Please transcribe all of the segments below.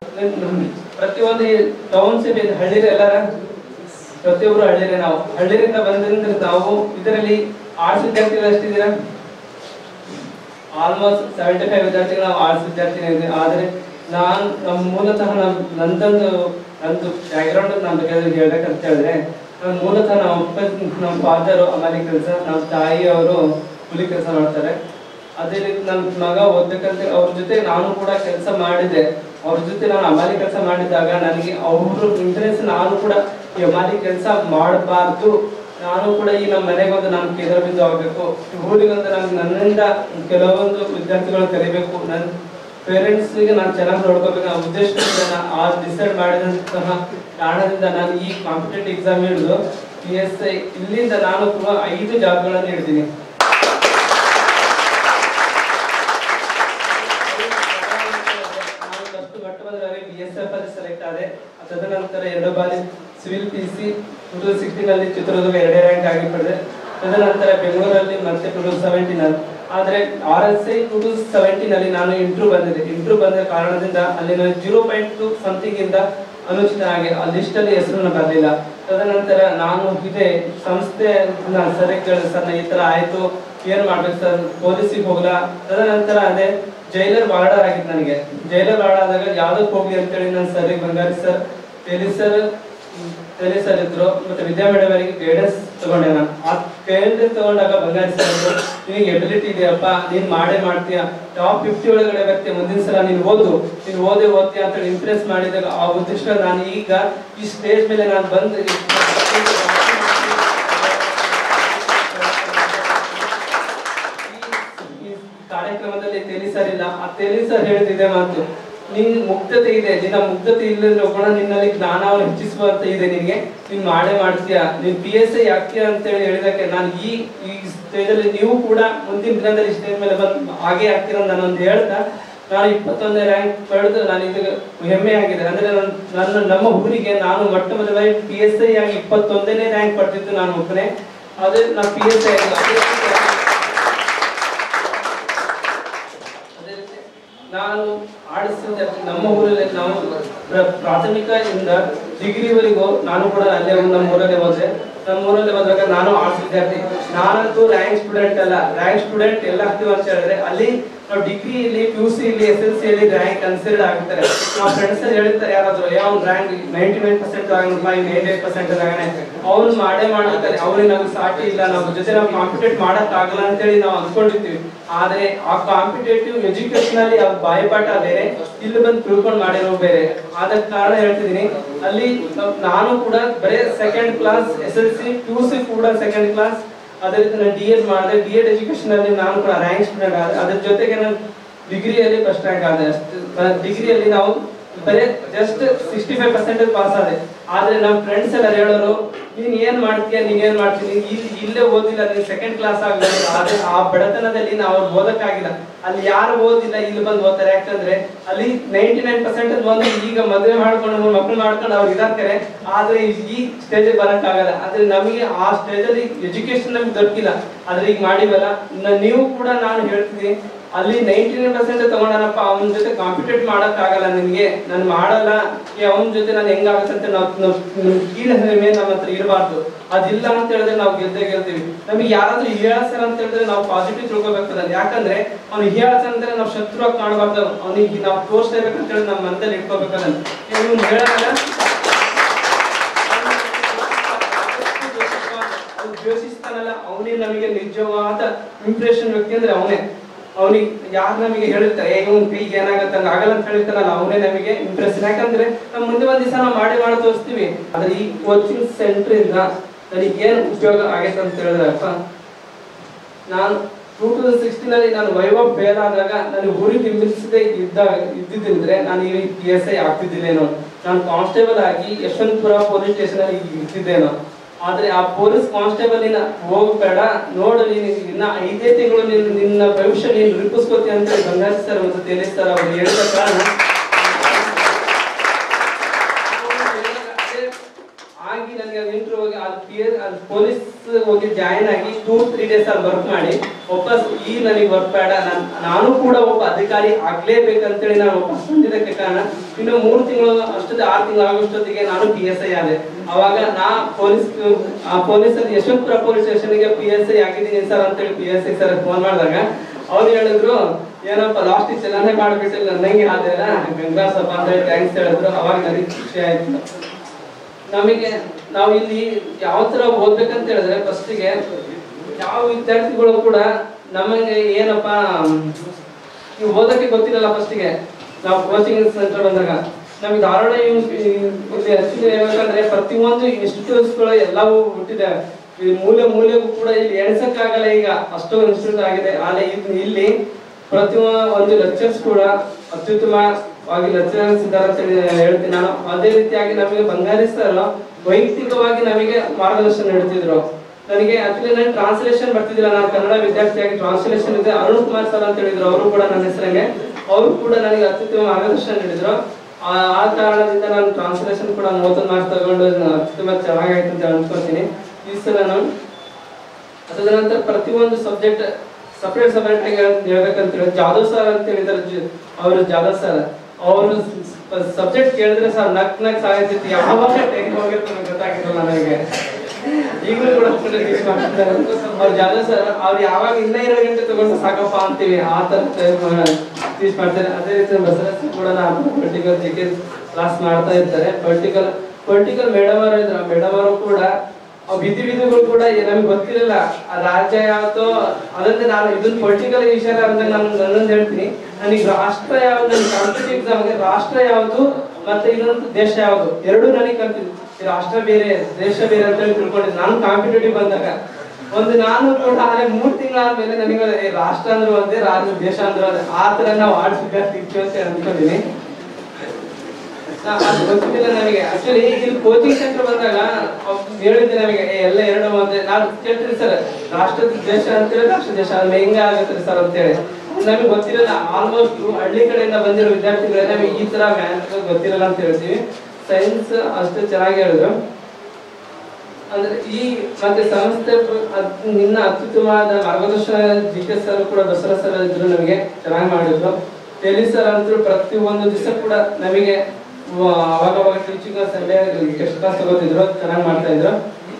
ಪ್ರತಿಯೊಂದು ಟೌನ್ಶಿಪ್ ಇದೆ ಹಳ್ಳಿರಿ ಎಲ್ಲಾರ ಪ್ರತಿಯೊಬ್ರು ಹಳ್ಳಿರಿ ನಾವು ಹಳ್ಳಿರಿಂದ ಬಂದ್ರಿಂದ ನಾವು ಇದರಲ್ಲಿ ಆರ್ಟ್ಸ್ ವಿದ್ಯಾರ್ಥಿಗಳು ಎಷ್ಟಿದ್ದೀರಾ ಆಲ್ಮೋಸ್ಟ್ ಸೆವೆಂಟಿ ಫೈವ್ ವಿದ್ಯಾರ್ಥಿಗಳು ನಾವು ಆರ್ಟ್ಸ್ ವಿದ್ಯಾರ್ಥಿನೇ ಇದ್ದೀವಿ ಆದರೆ ನಾನು ನಮ್ಮ ಮೂಲತಃ ನಮ್ ನಂದೊಂದು ನಂದು ಬ್ಯಾಕ್ಗ್ರೌಂಡ್ ನಾನು ಬೇಕಾದ್ರೆ ಹೇಳ್ಬೇಕಂತ ಹೇಳಿದ್ರೆ ನಾನು ಮೂಲತಃ ನಮ್ಮ ಅಪ್ಪ ನಮ್ಮ ಫಾದರ್ ಅಮಾಲಿ ಕೆಲಸ ನಮ್ಮ ತಾಯಿಯವರು ಕೂಲಿ ಕೆಲಸ ಮಾಡ್ತಾರೆ ಅದೇ ರೀತಿ ನನ್ನ ಮಗ ಓದ್ಬೇಕಂತ ಅವ್ರ ಜೊತೆ ನಾನು ಕೂಡ ಕೆಲಸ ಮಾಡಿದೆ ಅವ್ರ ಜೊತೆ ನಾನು ಅಮಾಲಿ ಕೆಲಸ ಮಾಡಿದಾಗ ನನಗೆ ಅವ್ರ ಇಂಟ್ರೆಸ್ಟ್ ನಾನು ಕೂಡ ಈ ಅಮಾಲಿ ಕೆಲಸ ಮಾಡಬಾರ್ದು ನಾನು ಕೂಡ ಈ ನಮ್ಮ ಮನೆಗೆ ಒಂದು ನಾನು ಕೇಂದ್ರ ಬಿಂದು ಆಗಬೇಕು ಊರಿಗೊಂದು ನಾನು ನನ್ನಿಂದ ಕೆಲವೊಂದು ವಿದ್ಯಾರ್ಥಿಗಳು ಕಲಿಬೇಕು ನನ್ನ ಪೇರೆಂಟ್ಸ್ಗೆ ನಾನು ಚೆನ್ನಾಗಿ ನೋಡ್ಕೋಬೇಕು ಆ ಉದ್ದೇಶದಿಂದ ನಾನು ಆ ಡಿಸೈಡ್ ಮಾಡಿದಂತಹ ಕಾರಣದಿಂದ ನಾನು ಈ ಕಾಂಪಿಟೇಟಿವ್ ಎಕ್ಸಾಮ್ ಹಿಡಿದು ಪಿ ಎಸ್ ಐ ಇಲ್ಲಿಂದ ನಾನು ಕೂಡ ಐದು ಜಾಬ್ಗಳನ್ನು ಹಿಡಿದೀನಿ ನಾನು ಫಸ್ಟ್ ಮೊಟ್ಟ ಮೊದಲಾಗಿ ಬಿ ಎಸ್ ಎಫ್ ಅಲ್ಲಿ ಸೆಲೆಕ್ಟ್ ಆದೆ ತದನಂತರ ಎರಡು ಬಾರಿ civil P C two thousand sixteen ಅಲ್ಲಿ ಚಿತ್ರದುರ್ಗ ಎರಡೇ ರ್ಯಾಂಕ್ ಆಗಿ ಪಡೆದೆ ತದನಂತರ ಬೆಂಗಳೂರಲ್ಲಿ ಮತ್ತೆ ಟೂ ತೌಸಂಡ್ ಸೆವೆಂಟೀನ್ ಅಲ್ಲಿ ಆದ್ರೆ R S I two thousand seventeen ಅಲ್ಲಿ ನಾನು ಇಂಟ್ರೂ ಬಂದಿದೆ ಇಂಟ್ರೂ ಬಂದ ಕಾರಣದಿಂದ ಅಲ್ಲಿ ನಾನು ಜೀರೋ ಪಾಯಿಂಟ್ ಟು ಸಮಥಿಂಗ್ ಇಂದ ಅನುಚಿತ ಆಗಿ ಆ ಲಿಸ್ಟ್ ಅಲ್ಲಿ ಹೆಸರನ್ನು ಬರಲಿಲ್ಲ ತದನಂತರ ನಾನು ಇದೆ ಸಂಸ್ಥೆ ನಾನು ಸರಿ ಕೇಳಿದೆ ಸರ್ ಈ ತರ ಆಯ್ತು ಏನ್ ಮಾಡ್ಬೇಕು ಸರ್ ಪೊಲೀಸಿಗೆ ಹೋಗ್ಲಾ ತದನಂತರ ಅದೇ ಜೈಲರ್ ವಾರ್ಡರ್ ಆಗಿತ್ತು ನನಗೆ ಜೈಲರ್ ವಾರ್ಡ್ ಆದಾಗ ಯಾವ್ದಕ್ಕೆ ಹೋಗ್ಲಿ ಅಂತೇಳಿ ನಾನು ಸರ್ ಬಂಗಾರಿ ಸರ್ ತೇಲಿ ಸರ್ ತೇಲಿ ಸರ್ ಇದ್ರು ಮತ್ತೆ ವಿದ್ಯಾ ಮೇಡಮ್ ಅವರಿಗೆ ಗೈಡೆನ್ಸ್ ತಗೊಂಡೆ ನಾನು ಆ ಗೈಡೆನ್ಸ್ ತಗೊಂಡಾಗ ಬಂಗಾರಿ ಸರ್ ಅಂದ್ರು, ನಿನಗೆ ಎಬಿಲಿಟಿ ಇದೆಯಪ್ಪ ನೀನ್ ಮಾಡೇ ಮಾಡ್ತೀಯ ಟಾಪ್ ಫಿಫ್ಟಿ ಒಳಗಡೆ ಬರ್ತೀಯ ಮುಂದಿನ ಸಲ ನೀನು ಓದು ನೀನು ಓದೇ ಓದ್ತೀಯ ಅಂತ ಇಂಪ್ರೆಸ್ ಮಾಡಿದಾಗ ಆ ಉದ್ದೇಶ ನಾನು ಈಗ ಈ ಸ್ಟೇಜ್ ಮೇಲೆ ನಾನು ಬಂದು ಈ ಕಾರ್ಯಕ್ರಮದಲ್ಲಿ ತೇಲಿ ಸರ್ ಇಲ್ಲ ಆ ತೇಲಿ ಸರ್ ಹೇಳಿದಿದೆ ಮಾತು ನಿನ್ ಮುಗ್ಧತೆ ಇದೆ ನಿನ್ನ ಮುಗ್ಧತೆ ಇಲ್ಲದ್ರೆ ಕೂಡ ನಿನ್ನಲ್ಲಿ ಜ್ಞಾನವನ್ನು ಹೆಚ್ಚಿಸುವಂತ ಇದೆ ನಿನ್ಗೆ ನೀನ್ ಮಾಡೇ ಮಾಡ್ತೀಯ ನೀನ್ ಪಿ ಎಸ್ ಐ ಆಗ್ತೀಯ ಅಂತ ಹೇಳಿ ಹೇಳಿದಕ್ಕೆ ನಾನು ಈ ಈ ಸ್ಟೇಜ್ ಅಲ್ಲಿ ನೀವು ಕೂಡ ಮುಂದಿನ ದಿನದಲ್ಲಿ ಸ್ಟೇಜ್ ಮೇಲೆ ಬಂದು ಹಾಗೆ ಆಗ್ತೀರ ಅಂತ ನಾನೊಂದು ಹೇಳ್ತಾ ನಾನು ಇಪ್ಪತ್ತೊಂದನೇ ರ್ಯಾಂಕ್ ಪಡೆದು ನಾನು ಇದು ಹೆಮ್ಮೆ ಆಗಿದೆ ಅಂದ್ರೆ ನನ್ನ ನನ್ನ ನಮ್ಮ ಊರಿಗೆ ನಾನು ಮೊಟ್ಟ ಮೊದಲ ಪಿ ಎಸ್ ಐ ಆಗಿ ಇಪ್ಪತ್ತೊಂದನೇ ರ್ಯಾಂಕ್ ಪಡೆದಿದ್ದು ನಾನು ಒಬ್ಬನೇ ಅದೇ ನಾನು ಪಿ ಎಸ್ ಐ ಅದೇ ರೀತಿ ನಾನು ಆಡಿಸಿದ ನಮ್ಮ ಊರಲ್ಲಿ ನಾವು ಪ್ರ- ಪ್ರಾಥಮಿಕ ಇಂದ ಡಿಗ್ರಿವರೆಗೂ ನಾನು ಕೂಡ ಅಲ್ಲೇ ಒಂದು ನಮ್ಮ ಊರಲ್ಲೇ ಹೋದೆ ನಮ್ಮ ಊರಲ್ಲಿ ಬಂದಾಗ ನಾನು ಆರ್ಟ್ಸ್ ವಿದ್ಯಾರ್ಥಿ ನಾನಂತೂ ರ್ಯಾಂಕ್ ಸ್ಟೂಡೆಂಟ್ ಅಲ್ಲ ರ್ಯಾಂಕ್ ಸ್ಟೂಡೆಂಟ್ ಎಲ್ಲ ಆಗ್ತೀವಿ ಅಂತ ಹೇಳಿದ್ರೆ ಅಲ್ಲಿ ನಾವು ಡಿಗ್ರಿಯಲ್ಲಿ ಪಿ ಯು ಸಿ ಇಲ್ಲಿ ಎಸ್ ಎಲ್ ಸಿ ಅಲ್ಲಿ ರ್ಯಾಂಕ್ ಕನ್ಸಿಡರ್ ಆಗ್ತಾರೆ ನಾವು ಫ್ರೆಂಡ್ಸ್ ಹೇಳಿರ್ತಾರೆ ಯಾರಾದ್ರು ಯಾವ ರ್ಯಾಂಕ್ ನೈಂಟಿ ನೈನ್ ಪರ್ಸೆಂಟ್ ಆಗಲ್ಲ ಏಟ್ ಏಟ್ ಪರ್ಸೆಂಟ್ ಆಗಾನೆ ಅವ್ರು ಮಾಡೇ ಮಾಡ್ತಾರೆ ಅವ್ರಿಗೆ ನಾವು ಸಾಟಿ ಇಲ್ಲ ನಮ್ಮ ಜೊತೆ ನಾವು ಕಾಂಪಿಟೇಟ್ ಮಾಡಕ್ ಆಗಲ್ಲ ಅಂತೇಳಿ ನಾವು ಅನ್ಕೊಂಡಿರ್ತೀವಿ ಆದ್ರೆ ಆ ಕಾಂಪಿಟೇಟಿವ್ ಎಜುಕೇಶನ್ ಅಲ್ಲಿ ಅವ್ರ ಬಾಯಿಪಾಠ ಬೇರೆ ಇಲ್ಲಿ ಬಂದು ತಿಳ್ಕೊಂಡು ಮಾಡಿರೋ ಬೇರೆ ಆದ ಕಾರಣ ಹೇಳ್ತಿದೀನಿ ಅಲ್ಲಿ ನಾವ್- ನಾನು ಕೂಡ ಬರೇ second class S L C P U C ಕೂಡ ಸೆಕೆಂಡ್ ಕ್ಲಾಸ್ ಅದೇ ರೀತಿ ನಾನು ಡಿ ಎಡ್ ಮಾಡಿದೆ ಡಿ ಎಡ್ ಎಜುಕೇಶನ್ ಅಲ್ಲಿ ನಾನು ಕೂಡ ರ್ಯಾಂಕ್ ಸ್ಟೂಡೆಂಟ್ ಆದೆ ಅದ್ರ ಜೊತೆಗೆ ನಾನು ಡಿಗ್ರಿಯಲ್ಲಿ ಫಸ್ಟ್ ರ್ಯಾಂಕ್ ಆದೆ ಅಷ್ಟು ಡಿಗ್ರಿಯಲ್ಲಿ ನಾವು ಬರೇ just sixty five percentage pass ಆದೆ ಆದ್ರೆ ನಮ್ಮ ಫ್ರೆಂಡ್ಸ್ ಎಲ್ಲ ಹೇಳೋರು ನೀನ್ ಏನ್ ಮಾಡ್ತೀಯ ನೀನ್ ಏನ್ ಮಾಡ್ತೀನಿ ಇಲ್ಲಿ ಇಲ್ಲೇ ಓದಿಲ್ಲ ನೀನ್ ಸೆಕೆಂಡ್ ಕ್ಲಾಸ್ ಆಗಲ್ಲ ಆದ್ರೆ ಆ ಬಡತನದಲ್ಲಿ ನಾವು ಅವ್ರು ಓದಕ್ಕಾಗಿಲ್ಲ ಅಲ್ಲಿ ಯಾರು ಓದಿಲ್ಲ ಇಲ್ಲಿ ಬಂದು ಓದ್ತಾರೆ ಯಾಕಂದ್ರೆ ಅಲ್ಲಿ ನೈಂಟಿ ನೈನ್ ಪರ್ಸೆಂಟೇಜ್ ಬಂದು ಈಗ ಮದುವೆ ಮಾಡ್ಕೊಂಡು ಮಕ್ಕಳು ಮಾಡ್ಕೊಂಡು ಅವ್ರು ಇದಾಗ್ತಾರೆ ಆದ್ರೆ ಈ ಸ್ಟೇಜ್ ಬರಕ್ ಆಗಲ್ಲ ಆದ್ರೆ ನಮಗೆ ಆ ಸ್ಟೇಜ್ ಅಲ್ಲಿ ಎಜುಕೇಶನ್ ನಮ್ಗೆ ದೊರಕಿಲ್ಲ ಆದ್ರೆ ಈಗ ಮಾಡಿವಲ್ಲ ನ- ನೀವು ಕೂಡ ನಾನು ಹೇಳ್ತೀನಿ ಅಲ್ಲಿ ನೈಂಟಿ ನೈನ್ ಪರ್ಸೆಂಟ್ ತಗೊಂಡನಪ್ಪ ಅವನ ಜೊತೆ ಕಾಂಪಿಟೇಟ್ ಮಾಡಕ್ ಆಗಲ್ಲ ನಿನ್ಗೆ ನಾನು ಮಾಡಲ್ಲ ಏ ಅವನ ಜೊತೆ ನಾನು ಹೆಂಗಾಗತ್ತಂತ ನಾವು ಕೀಳ ಹೆಮ್ಮೆ ನಮ್ಮ ಹತ್ರ ಇರಬಾರ್ದು ಅದಿಲ್ಲ ಅಂತ ಹೇಳಿದ್ರೆ ನಾವು ಗೆದ್ದೇ ಗೆಲ್ತೀವಿ ನಮಗೆ ಯಾರಾದ್ರೂ ಹೇಳ್ತಾರ ಅಂತ ಹೇಳಿದ್ರೆ ನಾವು ಪಾಸಿಟಿವ್ ತಿಳ್ಕೊಬೇಕು ಯಾಕಂದ್ರೆ ಅವ್ನು ಹೇಳ್ತಾರ ಅಂದ್ರೆ ನಾವು ಶತ್ರು ಆಗಿ ಕಾಣಬಾರ್ದು ಅವನಿಗೆ ನಾವು ತೋರಿಸ್ಲೇಬೇಕಂತ ಹೇಳಿ ನಮ್ಮ ಮನದಲ್ಲಿ ಇಟ್ಕೋಬೇಕಲ್ಲ ಇವ್ನು ಹೇಳಲ್ಲ ಅವ್ನು ದ್ವೇಷಿಸ್ತಾನಲ್ಲ ಅವನೇ ನಮಗೆ ನಿಜವಾದ ಇಂಪ್ರೆಷನ್ ವ್ಯಕ್ತಿ ಅಂದ್ರೆ ಅವನೇ ಅವನಿಗೆ ಯಾರು ನಮಗೆ ಹೇಳಿರ್ತಾರೆ ಏ ಇವ್ನ ಕೈಗೆ ಏನಾಗತ್ತೆ ಹಂಗ ಆಗಲ್ಲ ಅಂತ ಹೇಳಿರ್ತಾನಲ್ಲ ಅವನೇ ನಮಗೆ ಇಂಪ್ರೆಷನ್ ಯಾಕಂದ್ರೆ ನಮ್ಮ ಮುಂದೆ ಒಂದ್ ದಿವಸ ನಾವು ಮಾಡಿ ಮಾಡಿ ತೋರಿಸ್ತೀವಿ ಆದ್ರೆ ಈ ಕೋಚಿಂಗ್ ಸೆಂಟರ್ ಇಂದ ನನಗೆ ಏನ್ ಉಪಯೋಗ ಆಗೈತೆ ಅಂತ ಹೇಳಿದ್ರಪ್ಪ ನಾನು ಟೂ ತೌಸಂಡ್ ಸಿಕ್ಸ್ಟೀನ್ ಅಲ್ಲಿ ನಾನು ವೈಭವ್ ಫೇಲ್ ಆದಾಗ ನನಗೆ ಊರಿಗೆ ಹಿಂಬಿಸದೆ ಇದ್ದಾಗ ಇದ್ದಿದ್ದಿದ್ರೆ ನಾನು ಈ ಪಿ ಎಸ್ ಐ ಆಗ್ತಿದ್ದಿಲ್ಲೇನೋ ನಾನು ಕಾನ್ಸ್ಟೇಬಲ್ ಆಗಿ ಯಶವಂತಪುರ ಪೊಲೀಸ್ ಸ್ಟೇಷನ್ ಅಲ್ಲಿ ಇರ್ತಿದ್ದೇನೋ ಆದ್ರೆ ಆ ಪೊಲೀಸ್ ಕಾನ್ಸ್ಟೇಬಲ್ ನಿನ್ನ ಹೋಗ್ಬೇಡ ನೋಡು ನೀನು ಇನ್ನ ಐದೇ ತಿಂಗಳು ನೀನು ನಿನ್ನ ಭವಿಷ್ಯ ನೀನು ರೂಪಿಸ್ಕೋತಿ ಅಂತ ಹೇಳಿ ಬಂಗಾರಿ ಸರ್ ಮತ್ತು ತೇಲಿ ಸರ್ ಅವರು ಹೇಳಿದ ಕಾರಣ ಆಗಿ ನನಗೆ ಇಂಟರ್ವ್ಯೂಗೆ ಅದು ಪಿ ಪೊಲೀಸ್ ಹೋಗಿ ಜಾಯಿನ್ ಆಗಿ ಟೂ ತ್ರೀ ಡೇಸ್ ಅಲ್ಲಿ ವರ್ಕ್ ಮಾಡಿ ವಾಪಸ್ ಈ ನನಗೆ ವರ್ಕ್ ಬೇಡ ನಾನ್- ನಾನು ಕೂಡ ಒಬ್ಬ ಅಧಿಕಾರಿ ಆಗ್ಲೇಬೇಕಂತೇಳಿ ನಾನು ವಾಪಸ್ ಬಂದಿದ್ದಕ್ಕೆ ಕಾರಣ ಇನ್ನು ಮೂರು ತಿಂಗಳು ಅಷ್ಟೊತ್ತಿಗೆ ಆರು ತಿಂಗಳು ಆಗೋಷ್ಟೊತ್ತಿಗೆ ನಾನು ಪಿ ಎಸ್ ಐ ಆದೆ ಅವಾಗ ನಾ ಪೊಲೀಸ್ ಆ ಪೊಲೀಸರು ಯಶವಂತಪುರ ಪೊಲೀಸ್ ಸ್ಟೇಷನ್ಗೆ ಪಿ ಎಸ್ ಐ ಆಗಿದ್ದೀನಿ ಸರ್ ಅಂತೇಳಿ P S I sir phone ಮಾಡಿದಾಗ ಅವ್ರು ಹೇಳಿದ್ರು ಏನಪ್ಪ ಲಾಸ್ಟ್ ಚಲನೆ ಮಾಡ್ಬಿಟ್ಟಿಲ್ಲ ನನಗೆ ಆದಿಲ್ಲ ಬೆಂಗಾಸಪ್ಪ ಅಂತ ಹೇಳಿ ಥ್ಯಾಂಕ್ಸ್ ಹೇಳಿದ್ರು ಅವಾಗ ನನಗೆ ಖುಷಿ ಆಯ್ತು ನಮಗೆ ನಾವು ಇಲ್ಲಿ ಯಾವ ತರ ಓದ್ಬೇಕಂತ ಹೇಳಿದ್ರೆ ಫಸ್ಟಿಗೆ ಯಾವ ವಿದ್ಯಾರ್ಥಿಗಳು ಕೂಡ ನಮಗೆ ಏನಪ್ಪಾ ನೀವು ಓದಕ್ಕೆ ಗೊತ್ತಿರಲ್ಲ ಫಸ್ಟಿಗೆ ನಾವು ಕೋಚಿಂಗ್ ಸೆಂಟರ್ ಬಂದಾಗ ನಮಗೆ ಧಾರವಾಡ ಇವ್- ಇಲ್ಲಿ actually ಹೇಳ್ಬೇಕಂದ್ರೆ ಪ್ರತಿಯೊಂದು ಇನ್ಸ್ಟಿಟ್ಯೂಟ್ಸ್ ಗಳು ಎಲ್ಲವೂ ಹುಟ್ಟಿದೆ ಈ ಮೂಲೆ ಮೂಲೆಗೂ ಕೂಡ ಇಲ್ಲಿ ಎಣಿಸಕ್ಕಾಗಲ್ಲ ಈಗ ಅಷ್ಟೊಂದು ಇನ್ಸ್ಟಿಟ್ಯೂಟ್ ಆಗಿದೆ ಆದ್ರೆ ಇದು ಇಲ್ಲಿ ಪ್ರತಿಯೊಂದು ಒಂದು ಲೆಕ್ಚರ್ಸ್ ಕೂಡ ಅತ್ಯುತ್ತಮವಾಗಿ ಲೆಕ್ಚರ್ಸ್ ಇದ್ದಾರೆ ಅಂತ ಹೇಳಿ ಹೇಳ್ತೀನಿ ನಾನು ಅದೇ ರೀತಿಯಾಗಿ ನಮಗೆ ಬಂಗಾರಿ ಸರ್ ವೈಯಕ್ತಿಕವಾಗಿ ನಮಗೆ ಮಾರ್ಗದರ್ಶನ ನೀಡುತ್ತಿದ್ರು ನನಗೆ ಆಕ್ಚುಲಿ ನಾನು ಟ್ರಾನ್ಸ್ಲೇಷನ್ ಬರ್ತಿದ್ದಿಲ್ಲ ನಾನು ಕನ್ನಡ ವಿದ್ಯಾರ್ಥಿಯಾಗಿ ಟ್ರಾನ್ಸ್ಲೇಷನ್ ಇದೆ ಅರುಣ್ ಕುಮಾರ್ ಸರ್ ಅಂತ ಹೇಳಿದ್ರು ಅವರು ಕೂಡ ನನ್ನ ಹೆಸರಿಗೆ ಅವರು ಕೂಡ ನನಗೆ ಅತ್ಯುತ್ತಮ ಮಾರ್ಗದರ್ಶನ ನೀಡಿದ್ರು ಆ ಆ ಕಾರಣದಿಂದ ನಾನು ಟ್ರಾನ್ಸ್ಲೇಷನ್ ಕೂಡ ಮೂವತ್ತೊಂದು ಮಾರ್ಕ್ಸ್ ತಗೊಂಡು ಅತ್ಯುತ್ತಮ ಚೆನ್ನಾಗಾಯ್ತು ಅಂತ ಅನ್ಕೊಳ್ತೀನಿ ಈ ಸಲ ನಾನು ತದನಂತರ ಪ್ರತಿಯೊಂದು ಸಬ್ಜೆಕ್ಟ್ ಸಪರೇಟ್ ಸಪರೇಟ್ ಆಗಿ ಹೇಳ್ಬೇಕಂತ ಹೇಳಿ ಜಾದವ್ ಸರ್ ಅಂತ ಹೇಳಿದಾರೆ ಜಿ- ಅವರು ಜಾದವ್ ಸರ್ ಅವರು ಸಬ್ಜೆಕ್ಟ್ ಕೇಳಿದ್ರೆ ಸರ್ ನಕ್ ನಕ್ ಸಾಯ್ತಿತ್ತು ಯಾವಾಗ ಟೈಮ್ ಹೋಗಿತ್ತು ನನಗೆ ಗೊತ್ತಾಗಿರಲ್ಲ ನನಗೆ ಈಗಲೂ ಕೂಡ ಟೀಚ್ ಮಾಡ್ತಿದ್ದಾರೆ ಅವ್ರು ಜಾದವ್ ಸರ್ ಅವ್ರು ಯಾವಾಗ ಇನ್ನ ಎರಡು ಗಂಟೆ ತಗೊಂಡು ಸಾಕಪ್ಪ ಅಂತೀವಿ ಆ ತರ ಟೀಚ್ ಮಾಡ್ತಾರೆ ಅದೇ ರೀತಿ ಬಸವರಾಜ್ ಕೂಡ ನಾನು ಪೊಲಿಟಿಕಲ್ ಜಿ ಕೆ ಕ್ಲಾಸ್ ಮಾಡ್ತಾ ಇರ್ತಾರೆ ಪೊಲಿಟಿಕಲ್ ಪೊಲಿಟಿಕಲ್ ಮೇಡಮ್ ಅವರು ಇದ್ರು ಮೇಡಮ್ ಅವರು ಕೂಡ ಆ ವಿಧಿ ವಿಧಿಗಳು ಕೂಡ ಏ- ನಮ್ಗೆ ಗೊತ್ತಿರಲಿಲ್ಲ ಆ ರಾಜ್ಯ ಯಾವ್ದು ಅದರಿಂದ ನಾನು ಇದನ್ನ ಪೊಲಿಟಿಕಲ್ ವಿಷಯ ಅಂತ ನಾನು ನನ್ನೊಂದು ಹೇಳ್ತೀನಿ ನನಗೆ ರಾಷ್ಟ್ರ ಯಾವ್ದು ನನ್ನ ಕಾಂಪಿಟೇಟಿವ್ ಎಕ್ಸಾಮ್ಗೆ ರಾಷ್ಟ್ರ ಯಾವುದು ಮತ್ತೆ ಇನ್ನೊಂದು ದೇಶ ಯಾವುದು ಎರಡು ನನಗೆ ಕಲ್ತಿದ್ದು ಈ ರಾಷ್ಟ್ರ ಬೇರೆ ದೇಶ ಬೇರೆ ಅಂತ ಹೇಳಿ ತಿಳ್ಕೊಂಡಿದ್ದೆ ನಾನು ಕಾಂಪಿಟೇಟಿವ್ ಬಂದಾಗ ಒಂದು ನಾನು ಕೂಡ ಆದ್ರೆ ಮೂರ್ ತಿಂಗಳಾದ್ಮೇಲೆ ನನಗೆ ಏ, ರಾಷ್ಟ್ರ ಅಂದ್ರೆ ಒಂದೇ ರಾಜ್ಯ ದೇಶ ಅಂದ್ರೆ ಒಂದೇ ಆ ತರ ನಾವು ಆರ್ಟ್ಸ್ ವಿದ್ಯಾರ್ಥಿ ಇರ್ತೀವಿ ಅಂತ ಅನ್ಕೊಂಡಿದ್ದೀನಿ ನಾ- ಅದು ಗೊತ್ತಿಲ್ಲ ನನಗೆ ಆಕ್ಚುಲಿ ಇಲ್ಲಿ ಕೋಚಿಂಗ್ ಸೆಂಟರ್ ಬಂದಾಗ ಅವ್ರು ಹೇಳಿದ್ದೆ ನಮಗೆ ಏ, ಎಲ್ಲ ಎರಡು ಒಂದೇ ನಾನು ಕೇಳ್ತೀನಿ ಸರ್ ರಾಷ್ಟ್ರದ ದೇಶ ಅಂತೇಳಿ ರಾಷ್ಟ್ರ ದೇಶ ಅಂದ್ರೆ ಹೆಂಗ ಆಗತ್ತೆ ಸರ್ ಅಂತೇಳಿ ನಮಗೆ ಗೊತ್ತಿರಲ್ಲ ಆಲ್ಮೋಸ್ಟ್ ಹಳ್ಳಿ ಕಡೆಯಿಂದ ಬಂದಿರೋ ವಿದ್ಯಾರ್ಥಿಗಳೇ ನಮಗೆ ಈ ತರ ಮ್ಯಾಥ್ಸ್ ಗೊತ್ತಿರಲ್ಲ ಅಂತ ಹೇಳ್ತೀವಿ ಸೈನ್ಸ್ ಅಷ್ಟು ಚೆನ್ನಾಗಿ ಹೇಳಿದ್ರು ಅಂದ್ರೆ ಈ ಮತ್ತೆ ಸಂಸ್ಥೆ ಪ್ರ- ಅದ್- ನಿನ್ನ ಅತ್ಯುತ್ತಮವಾದ ಮಾರ್ಗದರ್ಶನ ಜಿ ಕೆ ಸರ್ ಕೂಡ ಬಸವರ ಸರ್ ಇದ್ರು ನಮಗೆ ಚೆನ್ನಾಗಿ ಮಾಡಿದ್ರು ಟೆಲಿ ಸರ್ ಅಂತೂ ಪ್ರತಿ ಒಂದು ದಿವಸ ಕೂಡ ನಮಗೆ ವ- ಅವಾಗ ಅವಾಗ ಟೀಚಿಂಗ್ ಸಂಡೇ ಟೆಸ್ಟ್ ಕ್ಲಾಸ್ ತಗೋತಿದ್ರು ಚೆನ್ನಾಗಿ ಮಾಡ್ತಾ ಇದ್ರು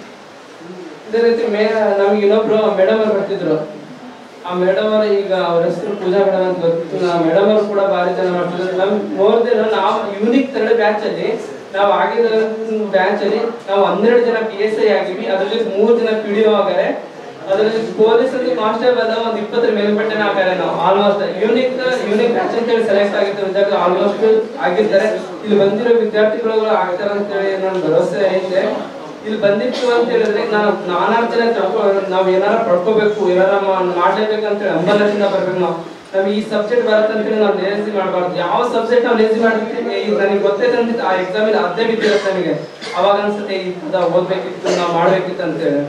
ಇದೇ ರೀತಿ ಮೇ ನಮ್ಗೆ ಇನ್ನೊಬ್ರು ಮೇಡಮ್ ಅವ್ರು ಬರ್ತಿದ್ರು ಆ ಮೇಡಮ್ ಅವರು ಈಗ ಅವ್ರ ಹೆಸರು ಪೂಜಾ ಮೇಡಮ್ ಅಂತ ಗೊತ್ತಿತ್ತು ಆ ಮೇಡಮ್ ಅವರು ಕೂಡ ಭಾರಿ ಚೆನ್ನಾಗಿ ಮಾಡ್ತಿದ್ರು ನಮ್ ನೋಡಿದ್ರೆ ನಾವು ಯೂನಿಕ್ ಥರ್ಡ್ ಬ್ಯಾಚ್ ಅಲ್ಲಿ ನಾವು ಆಗಿದ ಬ್ಯಾಚ್ ಅಲ್ಲಿ ನಾವು ಹನ್ನೆರಡು ಜನ ಪಿ ಎಸ್ ಐ ಆಗಿವಿ ಅದರಲ್ಲಿ ಮೂರು ಜನ ಪಿ ಡಿ ಒ ಆಗಾರೆ ಅದರಲ್ಲಿ ಪೊಲೀಸ್ ಅಲ್ಲಿ ಮಾಸ್ಟರ್ ಬಂದ ಒಂದು ಇಪ್ಪತ್ತರ ಮೇಲ್ಪಟ್ಟೆ ಆಗಾರೆ ನಾವು ಆಲ್ಮೋಸ್ಟ್ ಯೂನಿಕ್ ಯೂನಿಕ್ ಬ್ಯಾಚ್ ಅಂತ ಹೇಳಿ ಸೆಲೆಕ್ಟ್ ಆಗಿದ್ದ ವಿದ್ಯಾರ್ಥಿ ಆಲ್ಮೋಸ್ಟ್ ಆಗಿದ್ದಾರೆ ಇಲ್ಲಿ ಬಂದಿರೋ ವಿದ್ಯಾರ್ಥಿಗಳು ಆಗ್ತಾರೆ ಅಂತ ಹೇಳಿ ನನ್ನ ಭರವಸೆ ಐತೆ ಇಲ್ಲಿ ಬಂದಿತ್ತು ಅಂತ ಹೇಳಿದ್ರೆ ನಾವು ನಾನಾ ಜನ ತಿಳ್ಕೊ ನಾವ್ ಏನಾರ ಪಡ್ಕೋಬೇಕು ಏನಾರ ಮಾ- ಮಾಡ್ಲೇಬೇಕು ಅಂತ ಹೇಳಿ ಹಂಬಲದಿಂದ ಬರ್ಬೇಕು ನಾವು ನಮ್ಗೆ ಈ ಸಬ್ಜೆಕ್ಟ್ ಬರುತ್ತೆ ಅಂತ ಹೇಳಿ ನಾವು ಲೇಸಿ ಮಾಡಬಾರ್ದು ಯಾವ ಸಬ್ಜೆಕ್ಟ್ ನಾವು ಲೇಸಿ ಮಾಡ್ತೀವಿ ಈಗ ನನಗೆ ಗೊತ್ತೈತೆ ಅಂತ ಆ ಎಕ್ಸಾಮ್ ಅಲ್ಲಿ ಅದೇ ಬಿದ್ದಿರುತ್ತೆ ನನಗೆ ಅವಾಗ ಅನ್ಸುತ್ತೆ ಇದ ಓದ್ಬೇಕಿತ್ತು ನಾವು ಮಾಡ್ಬೇಕಿತ್ತು ಅಂತ ಹೇಳಿ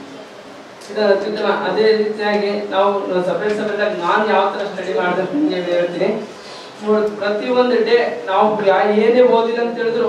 ಇದು ಅತ್ಯುತ್ತಮ ಅದೇ ರೀತಿಯಾಗಿ ನಾವು ಸಪರೇಟ್ ಸಪರೇಟ್ ಆಗಿ ನಾನು ಯಾವ ತರ ಸ್ಟಡಿ ಮಾಡಿದೆ ಅಂತ ನಿಮ್ಗೆ ಹೇಳ್ತೀನಿ ನೋಡ್ ಪ್ರತಿಯೊಂದು ಡೇ ನಾವು ಯಾ- ಏನೇ ಓದಿಲ್ಲ ಅಂತ ಹೇಳಿದ್ರು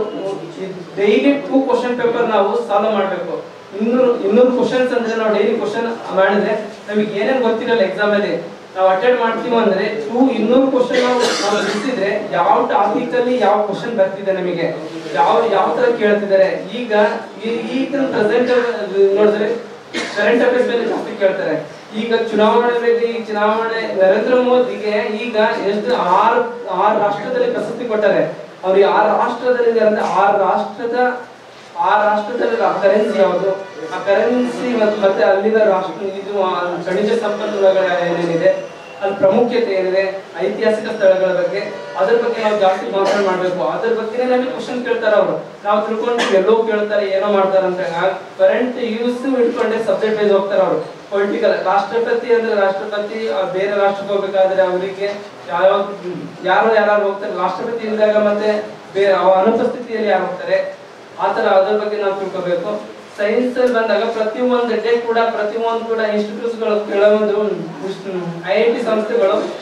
ಡೈಲಿ ಟೂ ಕ್ವಶನ್ ಪೇಪರ್ ನಾವು ಸಾಲ್ವ್ ಮಾಡಬೇಕು ಇನ್ನೂರು ಇನ್ನೂರು ಕ್ವಶನ್ಸ್ ಅಂದ್ರೆ ನಾವು ಡೈಲಿ ಕ್ವಶನ್ ಮಾಡಿದ್ರೆ ನಮಗೆ ಏನೇನು ಗೊತ್ತಿರಲ್ಲ ಎಕ್ಸಾಮ್ ಅಲ್ಲಿ ನಾವು ಅಟೆಂಡ್ ಮಾಡ್ತೀವಿ ಅಂದ್ರೆ ಟೂ ಇನ್ನೂರು ಕ್ವಶನ್ ನಾವು ನಾವು ಬಿಡಿಸಿದ್ರೆ ಯಾವ ಟಾಪಿಕ್ ಅಲ್ಲಿ ಯಾವ ಕ್ವಶನ್ ಬರ್ತಿದೆ ನಮಗೆ ಯಾವ ಯಾವ ತರ ಕೇಳ್ತಿದ್ದಾರೆ ಈಗ ಈ- ಈಗ ಪ್ರೆಸೆಂಟ್ ನೋಡಿದ್ರೆ ಕರೆಂಟ್ ಅಫೇರ್ಸ್ ಮೇಲೆ ಜಾಸ್ತಿ ಕೇಳ್ತಾರೆ ಈಗ ಚುನಾವಣೆ ಮೇಲೆ ಈ ಚುನಾವಣೆ ನರೇಂದ್ರ ಮೋದಿಗೆ ಈಗ ಎಷ್ಟು ಆರು ಆರು ರಾಷ್ಟ್ರದಲ್ಲಿ ಪ್ರಶಸ್ತಿ ಕೊಟ್ಟಾರೆ ಅವ್ರಿಗೆ ಆ ರಾಷ್ಟ್ರದಲ್ಲಿ ಅಂದ್ರೆ ಆ ರಾಷ್ಟ್ರದ ಆ ರಾಷ್ಟ್ರದಲ್ಲಿ ಕರೆನ್ಸಿ ಯಾವುದು ಆ ಕರೆನ್ಸಿ ಮತ್ತೆ ಅಲ್ಲಿನ ರಾಷ್ಟ್ರ ಇದು ಆ ಖನಿಜ ಸಂಪನ್ಮೂಲಗಳ ಏನೇನಿದೆ ಅಲ್ಲಿ ಪ್ರಾಮುಖ್ಯತೆ ಏನಿದೆ ಐತಿಹಾಸಿಕ ಸ್ಥಳಗಳ ಬಗ್ಗೆ ಅದ್ರ ಬಗ್ಗೆ ನಾವು ಜಾಸ್ತಿ ಮಾತಾಡ್ ಮಾಡ್ಬೇಕು ಅದ್ರ ಬಗ್ಗೆ ನಮಗೆ ಕ್ವಶನ್ ಕೇಳ್ತಾರೆ ಅವರು ನಾವು ತಿಳ್ಕೊಂಡು ಎಲ್ಲೋ ಕೇಳ್ತಾರೆ ಏನೋ ಮಾಡ್ತಾರೆ ಅಂತ ಕರೆಂಟ್ ಯೂಸ್ ಇಟ್ಕೊಂಡೆ ಸಬ್ಜೆಕ್ಟ್ ವೈಸ್ ಹೋಗ್ತಾರೆ ಅವರು ಪೊಲಿಟಿಕಲ್ ರಾಷ್ಟ್ರಪತಿ ಅಂದ್ರೆ ರಾಷ್ಟ್ರಪತಿ ಅವ್ರು ಬೇರೆ ರಾಷ್ಟ್ರಕ್ಕೆ ಹೋಗ್ಬೇಕಾದ್ರೆ ಅವರಿಗೆ ಯಾವ ಯಾರು ಯಾರು ಹೋಗ್ತಾರೆ ರಾಷ್ಟ್ರಪತಿ ಇದ್ದಾಗ ಮತ್ತೆ ಬೇರೆ ಅವ ಅನುಪಸ್ಥಿತಿಯಲ್ಲಿ ಯಾರು ಹೋಗ್ತಾರೆ ಆತರ ಅದ್ರ ಬಗ್ಗೆ ನಾವು ತಿಳ್ಕೊಬೇಕು ಸೈನ್ಸ್ ಅಲ್ಲಿ ಬಂದಾಗ ಪ್ರತಿಯೊಂದು ಡೇ ಕೂಡ ಪ್ರತಿಯೊಂದು ಕೂಡ ಇನ್ಸ್ಟಿಟ್ಯೂಟ್ಸ್ ಗಳು ಕೆಲವೊಂದು ಐ ಐ ಟಿ ಸಂಸ್ಥೆಗಳು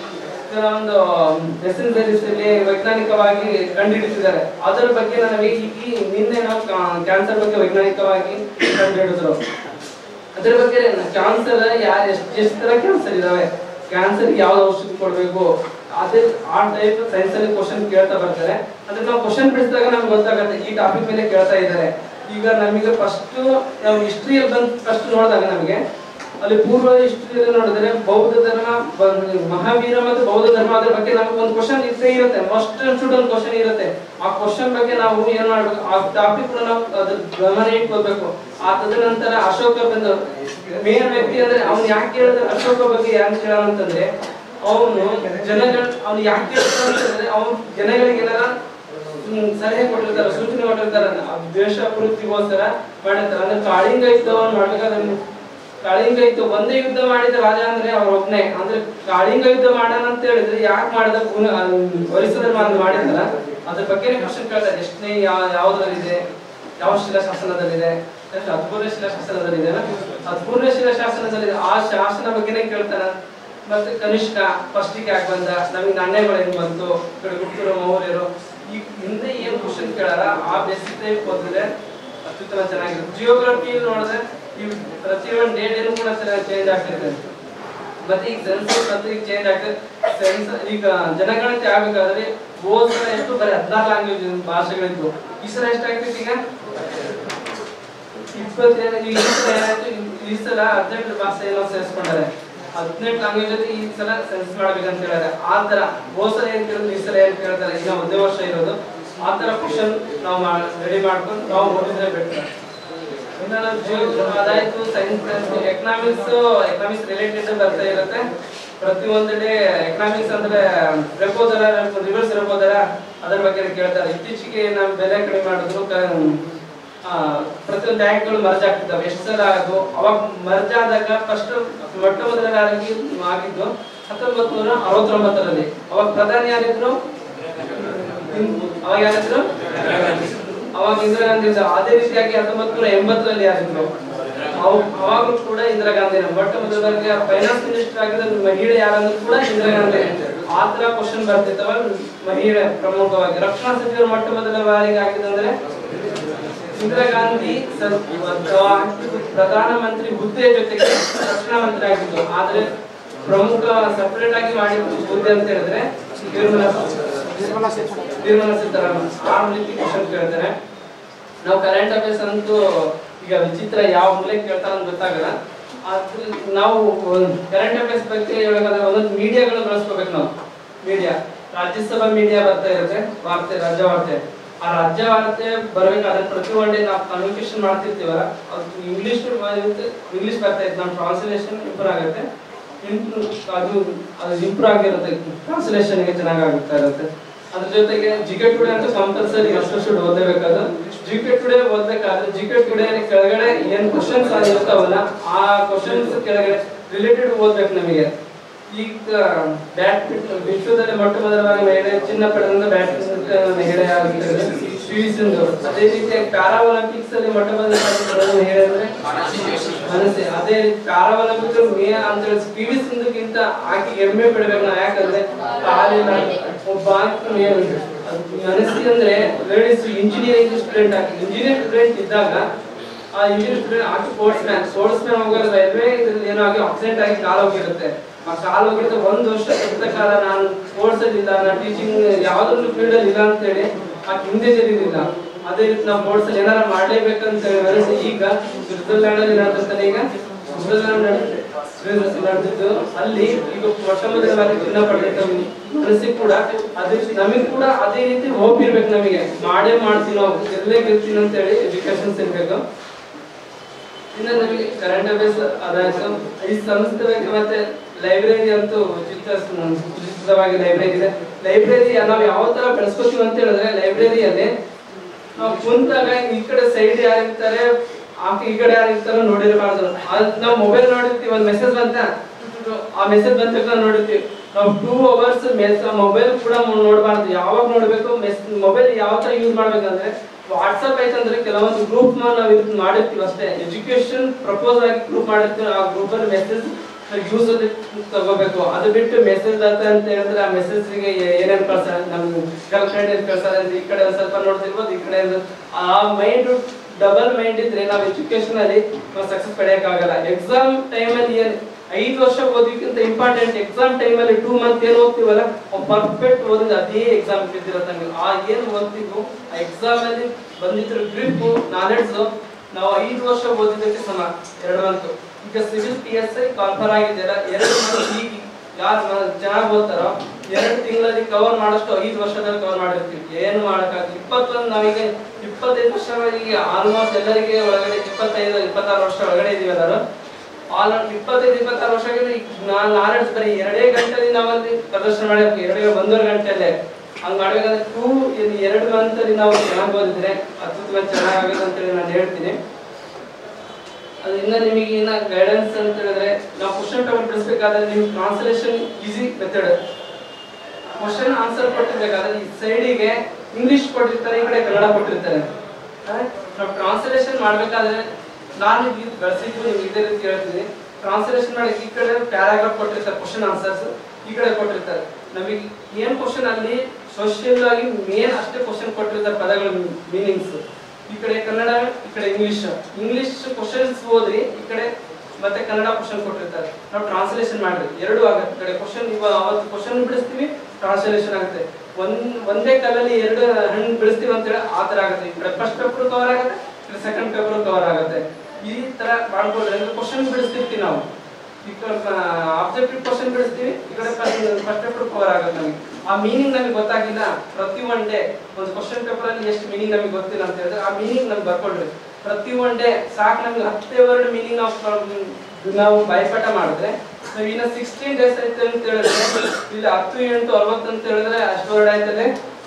ಕೆಲವೊಂದು ಮೆಸೆಂಜರೀಸ್ ಅಲ್ಲಿ ವೈಜ್ಞಾನಿಕವಾಗಿ ಕಂಡುಹಿಡಿದಿದ್ದಾರೆ ಅದರ ಬಗ್ಗೆ ನನಗೆ ಈ ಈ ನಿನ್ನೆ ನಾವು ಕ್ಯಾನ್ಸರ್ ಬಗ್ಗೆ ವೈಜ್ಞಾನಿಕವಾಗಿ ಕಂಡುಹಿಡಿದ್ರು ಅದ್ರ ಬಗ್ಗೆ ಕ್ಯಾನ್ಸರ್ ಯಾರು ಎಷ್ಟು ಎಷ್ಟು ತರ ಕ್ಯಾನ್ಸರ್ ಇದಾವೆ ಕ್ಯಾನ್ಸರ್ ಯಾವ್ದು ಔಷಧಿ ಕೊಡ್ಬೇಕು ಅದೇ ಆ ಟೈಪ್ ಸೈನ್ಸ್ ಅಲ್ಲಿ ಕ್ವಶನ್ ಕೇಳ್ತಾ ಬರ್ತಾರೆ ಅಂದ್ರೆ ನಾವು ಕ್ವಶನ್ ಬಿಡಿಸಿದಾಗ ನಮ್ಗೆ ಗೊತ್ತಾಗುತ್ತೆ ಈ ಟಾಪಿಕ್ ಮೇಲೆ ಕೇಳ್ತಾ ಇದ್ದಾರೆ ಈಗ ನಮಗೆ ಫಸ್ಟ್ ನಾವು ಹಿಸ್ಟ್ರಿಯಲ್ಲಿ ಬಂದು ಫಸ್ಟ್ ನೋಡಿದಾಗ ನಮಗೆ ಅಲ್ಲಿ ಪೂರ್ವ ಹಿಸ್ಟ್ರಿಯಲ್ಲಿ ನೋಡಿದ್ರೆ ಬೌದ್ಧ ಧರ್ಮ ಬ- ಮಹಾವೀರ ಮತ್ತು ಬೌದ್ಧ ಧರ್ಮ ಅದ್ರ ಬಗ್ಗೆ ನಮ್ಗೆ ಒಂದು ಕ್ವಶನ್ ಇದ್ದೇ ಇರುತ್ತೆ ಮಸ್ಟ್ ಸ್ಟೂಡೆಂಟ್ ಕ್ವಶನ್ ಇರುತ್ತೆ ಆ ಕ್ವಶನ್ ಬಗ್ಗೆ ನಾವು ಏನ್ ಮಾಡ್ಬೇಕು ಆ ಟಾಪಿಕ್ ನಾವು ಅದ್ರ ಗಮನ ಇಟ್ಕೋಬೇಕು ಆ ತದನಂತರ ಅಶೋಕ ಬಂದು ಮೇನ್ ವ್ಯಕ್ತಿ ಅಂದ್ರೆ ಅವ್ನು ಯಾಕೆ ಹೇಳಿದ್ರೆ ಅಶೋಕ ಬಗ್ಗೆ ಯಾಕೆ ಕೇಳೋಣ ಅಂತಂದ್ರೆ ಅವನು ಜನಗಳ ಅವ್ನು ಯಾಕೆ ಕೇಳ್ತಾನೆ ಅಂತಂದ್ರೆ ಅವ್ನು ಜನಗಳಿಗೆ ಏನಾರ ಹ್ಮ್, ಸಲಹೆ ಕೊಟ್ಟಿರ್ತಾರೆ ಸೂಚನೆ ಕೊಟ್ಟಿರ್ತಾರೆ ಆ ದ್ವೇಷ ವೃತ್ತಿಗೋಸ್ಕರ ಮಾಡಿರ್ತಾರೆ ಅಂದ್ರೆ ಕಾಳಿಂಗ ಯುದ್ಧವನ್ನು ಮಾಡ್ಬೇಕಾದ್ರೆ ಕಾಳಿಂಗ ಯುದ್ಧ ಒಂದೇ ಯುದ್ಧ ಮಾಡಿದ ರಾಜ ಅಂದ್ರೆ ಅವ್ರ ಒಬ್ನೇ ಅಂದ್ರೆ ಕಾಳಿಂಗ ಯುದ್ಧ ಮಾಡೋಣ ಅಂತ ಹೇಳಿದ್ರೆ ಯಾಕೆ ಮಾಡಿದ ಪರಿಸರ ಮಾಡಿದಾರ ಅದ್ರ ಬಗ್ಗೆ ಕ್ವಶನ್ ಕೇಳ್ತಾರೆ ಎಷ್ಟನೇ ಯಾವ ಯಾವ್ದ್ರಲ್ಲಿದೆ ಯಾವ ಶಿಲಾಶಾಸನದಲ್ಲಿದೆ ಎಷ್ಟು ಹದಿಮೂರನೇ ಶಿಲಾಶಾಸನದಲ್ಲಿದೆ ಹದಿಮೂರನೇ ಶಿಲಾಶಾಸನದಲ್ಲಿದೆ ಆ ಶಾಸನ ಬಗ್ಗೆನೇ ಕೇಳ್ತಾರ ಮತ್ತೆ ಕನಿಷ್ಕ ಫಸ್ಟಿಗೆ ಯಾಕೆ ಬಂದ ನಮಗೆ ನಾಣ್ಯಗಳು ಹೆಂಗ್ ಬಂತು ಈ ಕಡೆ ಗುಪ್ತರು ಮೌರ್ಯರು ಈ ಹಿಂದೆ ಏನ್ ಕ್ವಶನ್ ಕೇಳಾರ ಆ ಬೇಸಿಕ್ ಟೈಪ್ ಓದಿದ್ರೆ ಅತ್ಯುತ್ತಮ ಚೆನ್ನಾಗಿರುತ್ತೆ ಜಿಯೋಗ್ರಫಿ ನೋಡಿದ್ರೆ ಈ ಪ್ರತಿಯೊಂದು ಡೇಟ್ ಏನು ಕೂಡ ಚೇಂಜ್ ಆಗ್ತಿದೆ ಮತ್ತೆ ಈಗ ಸೆನ್ಸಸ್ ಮತ್ತೆ ಈಗ ಚೇಂಜ್ ಆಗ್ತದೆ ಸೆನ್ಸ್ ಈಗ ಜನಗಣತಿ ಆಗ್ಬೇಕಾದ್ರೆ ಹೋದ್ ಸಲ ಎಷ್ಟು ಬರೀ ಹದಿನಾರು ಲ್ಯಾಂಗ್ವೇಜ್ ಭಾಷೆಗಳಿದ್ವು ಈ ಸಲ ಎಷ್ಟಾಗ್ತೈತಿ ಈಗ ಇಪ್ಪತ್ತೇಳು ಈಗ ಈ ಸಲ ಏನಾಯ್ತು ಈ- ಈ ಸಲ ಹದಿನೆಂಟು ಭಾಷೆ ಏನೋ ಸೇರಿಸ್ಕೊಂಡಾರೆ ಹದಿನೆಂಟು ಲ್ಯಾಂಗ್ವೇಜ್ ಅಲ್ಲಿ ಈ ಸಲ ಸೆನ್ಸ್ ಮಾಡ್ಬೇಕಂತ ಹೇಳಿದ್ರೆ ಆ ತರ ಹೋದ್ ಸಲ ಏನ್ ಕೇಳಿದ್ರು ಈ ಸಲ ಏನ್ ಕೇಳ್ತಾರೆ ಈಗ ಒಂದೇ ವರ್ಷ ಇರೋದು ಆ ತರ ಕ್ವಶನ್ ನಾವು ರೆಡಿ ಮಾಡ್ಕೊಂಡು ನಾವು ಓದಿದ್ರೆ ಬೆಟರ್ ಇನ್ನು ನಾವು ಜಿಯೋ ಅದಾಯ್ತು ಸೈನ್ಸ್ ಎಕನಾಮಿಕ್ಸ್ ಎಕನಾಮಿಕ್ಸ್ ರಿಲೇಟೆಡ್ ಬರ್ತಾ ಇರುತ್ತೆ ಪ್ರತಿಯೊಂದೆಡೆ ಎಕನಾಮಿಕ್ಸ್ ಅಂದ್ರೆ ರೆಪೋ ದರ ರಿವರ್ಸ್ ರೆಪೋ ದರ ಅದರ ಬಗ್ಗೆ ಕೇಳ್ತಾರೆ ಇತ್ತೀಚೆಗೆ ನಾವು ಬೆಲೆ ಕಡಿಮೆ ಮಾಡಿದ್ರು ಕ- ಆ, ಪ್ರತಿಯೊಂದು ಬ್ಯಾಂಕ್ಗಳು ಮರ್ಜ್ ಆಗ್ತಿದ್ದಾವೆ ಎಷ್ಟು ಸಲ ಅದು ಅವಾಗ ಮರ್ಜ್ ಆದಾಗ ಫಸ್ಟ್ ಮೊಟ್ಟ ಮೊದಲನೇದಾಗಿ ಆಗಿದ್ದು ಹತ್ತೊಂಬತ್ತು ನೂರ ಅರವತ್ತೊಂಬತ್ತರಲ್ಲಿ ಅವಾಗ ಪ್ರಧಾನಿ ಯಾರಿದ್ರು ಇನ್- ಅವಾಗ ಯಾರಿದ್ರು ಅವಾಗ ಇಂದಿರಾ ಗಾಂಧಿ ಇದ್ರು. ಅದೇ ರೀತಿಯಾಗಿ ಹತ್ತೊಂಬತ್ತು ನೂರ ಎಂಬತ್ತರಲ್ಲಿ ಯಾರಿದ್ರು ಅವ್- ಅವಾಗ್ಲೂ ಕೂಡ ಇಂದಿರಾ ಗಾಂಧಿ ಮೊಟ್ಟ ಮೊದಲ ಬಾರಿಗೆ ಫೈನಾನ್ಸ್ ಮಿನಿಸ್ಟರ್ ಆಗಿದ್ದ ಮಹಿಳೆ ಯಾರಂದ್ರೂ ಕೂಡ ಇಂದಿರಾ ಗಾಂಧಿ ಆ ತರ ಕ್ವಶನ್ ಬರ್ತಿತ್ತವ ಮಹಿಳೆ ಪ್ರಮುಖವಾಗಿ ರಕ್ಷಣಾ ಸಚಿವರು ಮೊಟ್ಟ ಮೊದಲ ಬಾರಿಗೆ ಆಗಿದಂದ್ರೆ ಇಂದಿರಾ ಗಾಂಧಿ ಸ- ಮತ್ತು ಪ್ರಧಾನಮಂತ್ರಿ ಹುದ್ದೆ ಜೊತೆಗೆ ರಕ್ಷಣಾ ಮಂತ್ರಿ ಆಗಿದ್ದು ಆದ್ರೆ ಪ್ರಮುಖ ಸಪರೇಟ್ ಆಗಿ ಮಾಡಿದ್ದು ಹುದ್ದೆ ಅಂತ ಹೇಳಿದ್ರೆ ನಿರ್ಮಲಾ ನಿರ್ಮಲಾ ಸೀತಾರಾಮನ್ ಆ ರೀತಿ ಕ್ವಶನ್ ಕೇಳ್ತಾರೆ ನಾವು ಕರೆಂಟ್ ಅಫೇರ್ಸ್ ಅಂತೂ ಈಗ ವಿಚಿತ್ರ ಯಾವ ಮೂಲೆ ಕೇಳ್ತಾರ ಅಂತ ಗೊತ್ತಾಗಲ್ಲ ಅದ್ರ ನಾವು ಕರೆಂಟ್ ಅಫೇರ್ಸ್ ಬಗ್ಗೆ ಹೇಳ್ಬೇಕಾದ್ರೆ ಒಂದೊಂದು ಮೀಡಿಯಾಗಳು ಬಳಸ್ಕೋಬೇಕು ನಾವು ಮೀಡಿಯಾ ರಾಜ್ಯಸಭಾ ಮೀಡಿಯಾ ಬರ್ತಾ ಇರುತ್ತೆ ವಾರ್ತೆ ರಾಜ್ಯ ವಾರ್ತೆ ಆ ರಾಜ್ಯ ವಾರ್ತೆ ಬರ್ಬೇಕಾದ್ರೆ ಪ್ರತಿ ಒನ್ ಡೇ ನಾವು ಕಮ್ಯುನಿಕೇಶನ್ ಮಾಡ್ತಿರ್ತೀವಲ್ಲ ಅದು ಇಂಗ್ಲಿಷ್ ಇಂಗ್ಲಿಷ್ ಬರ್ತಾ ಇತ್ತು ನಮ್ಮ ಟ್ರಾನ್ಸ್ಲೇಷನ್ ಇಂಪ್ರೂವ್ ಆಗುತ್ತೆ ಇಂಪ್ರೂವ್ ಅದು ಅದು ಇಂಪ್ರೂವ್ ಆಗಿರುತ್ತೆ ಟ್ರಾನ್ಸ್ಲೇಷನ್ಗೆ ಚೆನ್ನಾಗಿ ಆಗುತ್ತಾ ಇರುತ್ತೆ ಅದ್ರ ಜೊತೆಗೆ ಜಿಕೆ ಟುಡೆ ಅಂತ ಕಂಪಲ್ಸರಿ ಅಷ್ಟು ಓದಬೇಕಾದ್ರೆ ಜಿಕೆ ಟುಡೆ ಓದ್ಬೇಕಾದ್ರೆ ಜಿಕೆ ಟುಡೆ ಕೆಳಗಡೆ ಏನ್ ಕ್ವಶನ್ಸ್ ಇರ್ತಾವಲ್ಲ ಆ ಕ್ವಶನ್ಸ್ ಕೆಳಗಡೆ ರಿಲೇಟೆಡ್ ಓದ್ಬೇಕು ನಮಗೆ ಈಗ ಬ್ಯಾಡ್ಮಿಂಟನ್ ವಿಶ್ವದಲ್ಲಿ ಮೊಟ್ಟ ಮೊದಲ ಬಾರಿ ಮಹಿಳೆ ಚಿನ್ನ ಪಡೆದ ಬ್ಯಾಡ್ಮಿಂಟನ್ ಮಹಿಳೆ ಆಗಿದ್ದಾರೆ ಪಿ ವಿ ಸಿಂಧು ಅದೇ ರೀತಿಯಾಗಿ ಪ್ಯಾರಾ ಒಲಿಂಪಿಕ್ಸ್ ಅಲ್ಲಿ ಮೊಟ್ಟ ಮೊದಲ ಬಾರಿ ಪಡೆದ ಮಹಿಳೆ ಅಂದ್ರೆ ಮನಸ್ಸೆ ಅದೇ ಪ್ಯಾರಾ ಒಲಿಂಪಿಕ್ಸ್ ಮೇ ಅಂತ ಹೇಳಿ ಪಿ ವಿ ಸಿಂಧುಗಿಂತ ಆಕೆ ಹೆಮ್ಮೆ ಪಡ್ಬೇಕು ನಾವು ಯಾಕಂದ್ರೆ ಕಾಲಿನ ಒಬ್ಬ ಮನಸ್ಸಿ ಅಂದ್ರೆ ಲೇಡೀಸ್ ಇಂಜಿನಿಯರಿಂಗ್ ಸ್ಟೂಡೆಂಟ್ ಆಗಿ ಇಂಜಿನಿಯರಿಂಗ್ ಸ್ಟೂಡೆಂಟ್ ಇದ್ದಾಗ ಆ ಇಂಜಿನಿಯರಿಂಗ್ ಸ್ಟೂಡೆಂಟ್ ಆಗಿ ಸ್ಪೋರ್ಟ್ಸ್ ಮ್ಯಾನ್ ಸ್ಪೋರ್ಟ್ಸ್ ಮ್ಯಾನ್ ಹೋಗೋದು ರೈಲ್ವೆ ಇದ್ರಲ್ಲಿ ಏನೋ ಆಗಿ ಆಕ್ಸಿಡೆಂಟ್ ಆಗಿ ಕಾಲು ಹೋಗಿರುತ್ತೆ ಆ ಕಾಲು ಹೋಗಿರುತ್ತೆ ಒಂದ್ ವರ್ಷ ಇದ್ದ ಕಾಲ ನಾನು ಸ್ಪೋರ್ಟ್ಸ್ ಅಲ್ಲಿ ಇಲ್ಲ ನಾನು ಟೀಚಿಂಗ್ ಯಾವ್ದೊಂದು ಫೀಲ್ಡ್ ಅಲ್ಲಿ ಇಲ್ಲ ಅಂತ ಹೇಳಿ ಆ ಹಿಂದೆ ಜರಿದಿಲ್ಲ ಅದೇ ರೀತಿ ನಾವು ಸ್ಪೋರ್ಟ್ಸ್ ಅಲ್ಲಿ ಏನಾರ ಮಾಡ್ಲೇಬೇಕಂತ ಹೇಳಿ ಮನಸ್ಸು ಈಗ ಸ್ವಿಟ್ಜರ್ಲ್ಯಾಂಡ್ ಅಲ್ಲಿ ಏನಾಗ್ತದೆ ಈಗ ಸ್ವಿಟ್ಜರ್ಲ್ಯಾಂಡ್ ನಡೆದಿದ್ದು ನಡೆದಿದ್ದು ಅಲ್ಲಿ ಈಗ ಮೊಟ್ಟ ಮೊದಲ ಬಾರಿ ಚಿನ್ನ ಪಡೆದ ಮನಸ್ಸಿಗೆ ಕೂಡ ಅದೇ ನಮಗೆ ಕೂಡ ಅದೇ ರೀತಿ ಹೋಪ್ ಇರ್ಬೇಕು ನಮಗೆ ಮಾಡೇ ಮಾಡ್ತೀವಿ ನಾವು ಎಲ್ಲೇ ಗೆಲ್ತೀನಿ ಅಂತ ಹೇಳಿ ಎಜುಕೇಶನ್ಸ್ ಇರ್ಬೇಕು ಇನ್ನು ನಮಗೆ ಕರೆಂಟ್ ಅಫೇರ್ಸ್ ಅದಾಯ್ತು ಈ ಸಂಸ್ಥೆ ಬಗ್ಗೆ ಮತ್ತೆ ಲೈಬ್ರರಿ ಅಂತೂ ಉಚಿತ ಉಚಿತವಾಗಿ ಲೈಬ್ರರಿ ಇದೆ ಲೈಬ್ರರಿ ನಾವು ಯಾವ ತರ ಬೆಳೆಸ್ಕೋತೀವಿ ಅಂತ ಹೇಳಿದ್ರೆ ಲೈಬ್ರರಿಯಲ್ಲಿ ನಾವು ಕುಂತಾಗ ಈ ಕಡೆ ಸೈಡ್ ಯಾರಿರ್ತಾರೆ ಆ ಈ ಕಡೆ ಯಾರಿರ್ತಾರೋ ನೋಡಿರಬಾರ್ದು ಅದ್ ನಾವು ಮೊಬೈಲ್ ನೋಡಿರ್ತೀವಿ ಒಂದ್ ಮೆಸೇಜ್ ಬಂತ ಆ ಮೆಸೇಜ್ ಬಂದ ತಕ್ಷಣ ನೋಡಿರ್ತೀವಿ ನಾವು ಟೂ ಅವರ್ಸ್ ಮೊಬೈಲ್ ಕೂಡ ನೋಡಬಾರ್ದು ಯಾವಾಗ ನೋಡ್ಬೇಕು ಮೊಬೈಲ್ ಯಾವ ತರ ಯೂಸ್ ಮಾಡ್ಬೇಕಂದ್ರೆ ವಾಟ್ಸಪ್ ಐತಂದ್ರೆ ಕೆಲವೊಂದು ಗ್ರೂಪ್ ನಾವು ಇದು ಮಾಡಿರ್ತೀವಿ ಅಷ್ಟೇ ಎಜುಕೇಶನ್ ಪ್ರಪೋಸ್ ಆಗಿ ಗ್ರೂಪ್ ಮಾಡಿರ್ತೀವಿ ಆ ಗ್ರೂಪ್ ಅಲ್ಲಿ ಮೆಸೇಜ್ ಯೂಸ್ ಅಲ್ಲಿ ತಗೋಬೇಕು ಅದು ಬಿಟ್ಟು ಮೆಸೇಜ್ ಅಂತ ಅಂತ ಹೇಳಿದ್ರೆ ಆ ಮೆಸೇಜ್ಗೆ ಏನೇನು ಕಳ್ಸಾರೆ ನಮ್ ಗರ್ಲ್ ಫ್ರೆಂಡ್ ಏನ್ ಕಳ್ಸಾರೆ ಅಂತ ಈ ಕಡೆ ಒಂದ್ ಸ್ವಲ್ಪ ನೋಡ್ತಿರ್ಬೋದು ಈ ಕಡೆ ಒಂದು- ಆ ಮೈಂಡ್ ಡಬಲ್ ಮೈಂಡ್ ಇದ್ರೆ ನಾವು ಎಜುಕೇಶನ್ ಅಲ್ಲಿ ಸಕ್ಸಸ್ ಪಡೆಯಕ್ಕಾಗಲ್ಲ ಎಕ್ಸಾಮ್ ಟೈಮಲ್ಲಿ ಏನ್ ಐದು ವರ್ಷ ಓದೋಕ್ಕಿಂತ ಇಂಪಾರ್ಟೆಂಟ್ ಎಕ್ಸಾಮ್ ಟೈಮಲ್ಲಿ ಟೂ ಮಂತ್ ಏನ್ ಓದ್ತೀವಲ್ಲ ಪರ್ಫೆಕ್ಟ್ ಓದಿದ ಅದೇ ಎಕ್ಸಾಮ್ ಬಿದ್ದಿರತ್ತೆ ನಮಗೆ ಆ ಏನ್ ಓದ್ತೀವೋ ಆ ಎಕ್ಸಾಮ್ ಅಲ್ಲಿ ಬಂದಿದ್ರು ಗ್ರಿಪ್ ನಾಲೆಡ್ಜ್ ನಾವು ಐದು ವರ್ಷ ಓದಿದ್ದಕ್ಕೆ ಸಮ ಎರಡು ಮಂತ್ ಈಗ civil P S I confirm ಆಗಿದೆಯಲ್ಲ ಎರಡು ಮಂತ್ ಈಗ ಯಾರು ಚೆನ್ನಾಗಿ ಓದ್ತಾರೋ ಎರಡು ತಿಂಗಳಲ್ಲಿ ಕವರ್ ಮಾಡೋಷ್ಟು ಐದು ವರ್ಷದಲ್ಲಿ ಕವರ್ ಮಾಡಿರ್ತೀವಿ ಏನು ಮಾಡಕ್ಕಾಗಲ್ಲ ಇಪ್ಪತ್ತೊಂದು ನಾವೀಗ ಇಪ್ಪತ್ತೈದು ವರ್ಷ ಈಗ ಆಲ್ಮೋಸ್ಟ್ ಎಲ್ಲರಿಗೆ ಒಳಗಡೆ ಇಪ್ಪತ್ತೈದು ಇಪ್ಪತ್ತಾರು ವರ್ಷ ಒಳಗಡೆ ಇದೀವಿ ಎಲ್ಲರೂ ಆಲ್ ಇಪ್ಪತ್ತೈದು ಇಪ್ಪತ್ತಾರು ವರ್ಷದಲ್ಲಿ ನಾಲೆಡ್ಜ್ ಬರೀ ಎರಡೇ ಗಂಟೆಲಿ ನಾವಲ್ಲಿ ಪ್ರದರ್ಶನ ಮಾಡಿರ್ತೀವಿ ಎರಡು ಒಂದೂವರೆ ಗಂಟೆಯಲ್ಲೇ ಹಂಗ್ ಮಾಡ್ಬೇಕಂದ್ರೆ ಟೂ ಇಲ್ಲಿ ಎರಡು ಮಂತಲ್ಲಿ ನಾವು ಚೆನ್ನಾಗಿ ಓದಿದ್ರೆ ಅದ್ಭುತವಾಗಿ ಚೆನ್ನಾಗುತ್ತೆ ಅಂತೇಳಿ ನಾನು ಹೇಳ್ತೀನಿ ಅದು ಇನ್ನ ನಿಮಗೆ ಇನ್ನ ಗೈಡೆನ್ಸ್ ಅಂತ ಹೇಳಿದ್ರೆ ನಾವು ಕ್ವಶನ್ ಪೇಪರ್ ಬಿಡಿಸ್ಬೇಕಾದ್ರೆ ನಿಮ್ಗೆ translation easy method question answer ಕೊಟ್ಟಿರ್ಬೇಕಾದ್ರೆ ಈ ಸೈಡಿಗೆ ಇಂಗ್ಲಿಷ್ ಕೊಟ್ಟಿರ್ತಾರೆ ಈ ಕಡೆ ಕನ್ನಡ ಕೊಟ್ಟಿರ್ತಾರೆ ಆ, ನಾವು ಟ್ರಾನ್ಸ್ಲೇಷನ್ ಮಾಡ್ಬೇಕಾದ್ರೆ ನಾನು ಇದು ಬಳಸಿದ್ದು ನಿಮ್ಗೆ ಇದೇ ರೀತಿ ಹೇಳ್ತೀನಿ ಟ್ರಾನ್ಸ್ಲೇಷನ್ ಮಾಡಿ ಈ ಕಡೆ ಪ್ಯಾರಾಗ್ರಾಫ್ ಕೊಟ್ಟಿರ್ತಾರೆ ಕ್ವಶನ್ ಆನ್ಸರ್ಸ್ ಈ ಕಡೆ ಕೊಟ್ಟಿರ್ತಾರೆ ನಮಗೆ ಏನ್ ಕ್ವಶನ್ ಅಲ್ಲಿ ಸೋಷಿಯಲ್ ಆಗಿ ಮೇನ್ ಅಷ್ಟೇ ಕ್ವಶನ್ ಕೊಟ್ಟಿರ್ತಾರೆ ಪದಗಳ ಮೀನಿಂಗ್ಸ್ ಈ ಕಡೆ ಕನ್ನಡ ಈ ಕಡೆ ಇಂಗ್ಲಿಷ್ ಇಂಗ್ಲಿಷ್ ಕ್ವಶನ್ಸ್ ಓದ್ರಿ ಈ ಕಡೆ ಮತ್ತೆ ಕನ್ನಡ ಕ್ವಶನ್ ಕೊಟ್ಟಿರ್ತಾರೆ ನಾವು ಟ್ರಾನ್ಸ್ಲೇಷನ್ ಮಾಡ್ರಿ ಎರಡು ಆಗುತ್ತೆ ಈ ಕಡೆ ಕ್ವಶನ್ ಇವಾಗ ಅವತ್ತು ಕ್ವಶನ್ ಬಿಡಿಸ್ತೀವಿ ಟ್ರಾನ್ಸ್ಲೇಷನ್ ಆಗುತ್ತೆ ಒಂದ್ ಒಂದೇ ಕಲ್ಲಲ್ಲಿ ಎರಡು ಹಣ್ಣು ಬಿಡಿಸ್ತೀವಿ ಅಂತ ಹೇಳಿ ಆ ತರ ಆಗುತ್ತೆ ಈ ಕಡೆ ಫಸ್ಟ್ ಪೇಪರ್ ಕವರ್ ಆಗುತ್ತೆ ಈ ಕಡೆ ಸೆಕೆಂಡ್ ಪೇಪರ್ ಕವರ್ ಆಗುತ್ತೆ ಈ ತರ ಮಾಡ್ಕೊಳ್ರಿ ಅಂದ್ರೆ ಕ್ವಶನ್ ಬಿಡಿಸ್ತಿರ್ತೀವಿ ನಾವು ಈ ಕಡೆ ಆಬ್ಜೆಕ್ಟಿವ್ ಕ್ವಶನ್ ಬಿಡಿಸ್ತೀವಿ ಈ ಕಡೆ ಫಸ್ಟ್ ಪೇಪರ್ ಕವರ್ ಆಗುತ್ತೆ ನಮಗೆ ಆ ಮೀನಿಂಗ್ ನಮಗೆ ಗೊತ್ತಾಗಿಲ್ಲ ಪ್ರತಿ ಒನ್ ಡೇ ಒಂದು ಕ್ವಶನ್ ಪೇಪರ್ ಅಲ್ಲಿ ಎಷ್ಟು ಮೀನಿಂಗ್ ನಮಗೆ ಗೊತ್ತಿಲ್ಲ ಅಂತ ಹೇಳಿದ್ರೆ ಆ ಮೀನಿಂಗ್ ನಮ್ಗೆ ಬರ್ಕೊಳ್ರಿ ಪ್ರತಿ ಒನ್ ಡೇ ಸಾಕು ನಮ್ಗೆ ಹತ್ತೇ ವರ್ಡ್ ಮೀನಿಂಗ್ ನಾವು ನಾವು ಬಾಯ್ಪಾಠ ಮಾಡಿದ್ರೆ ನಾವು ಇನ್ನ ಸಿಕ್ಸ್ಟೀನ್ ಡೇಸ್ ಐತೆ ಅಂತ ಹೇಳಿದ್ರೆ ಇಲ್ಲಿ ಹತ್ತು ಎಂಟು ಅರವತ್ತು ಅಂತ ಹೇಳಿದ್ರೆ ಅಷ್ಟು ವರ್ಡ್ ಆಯ್ತದೆ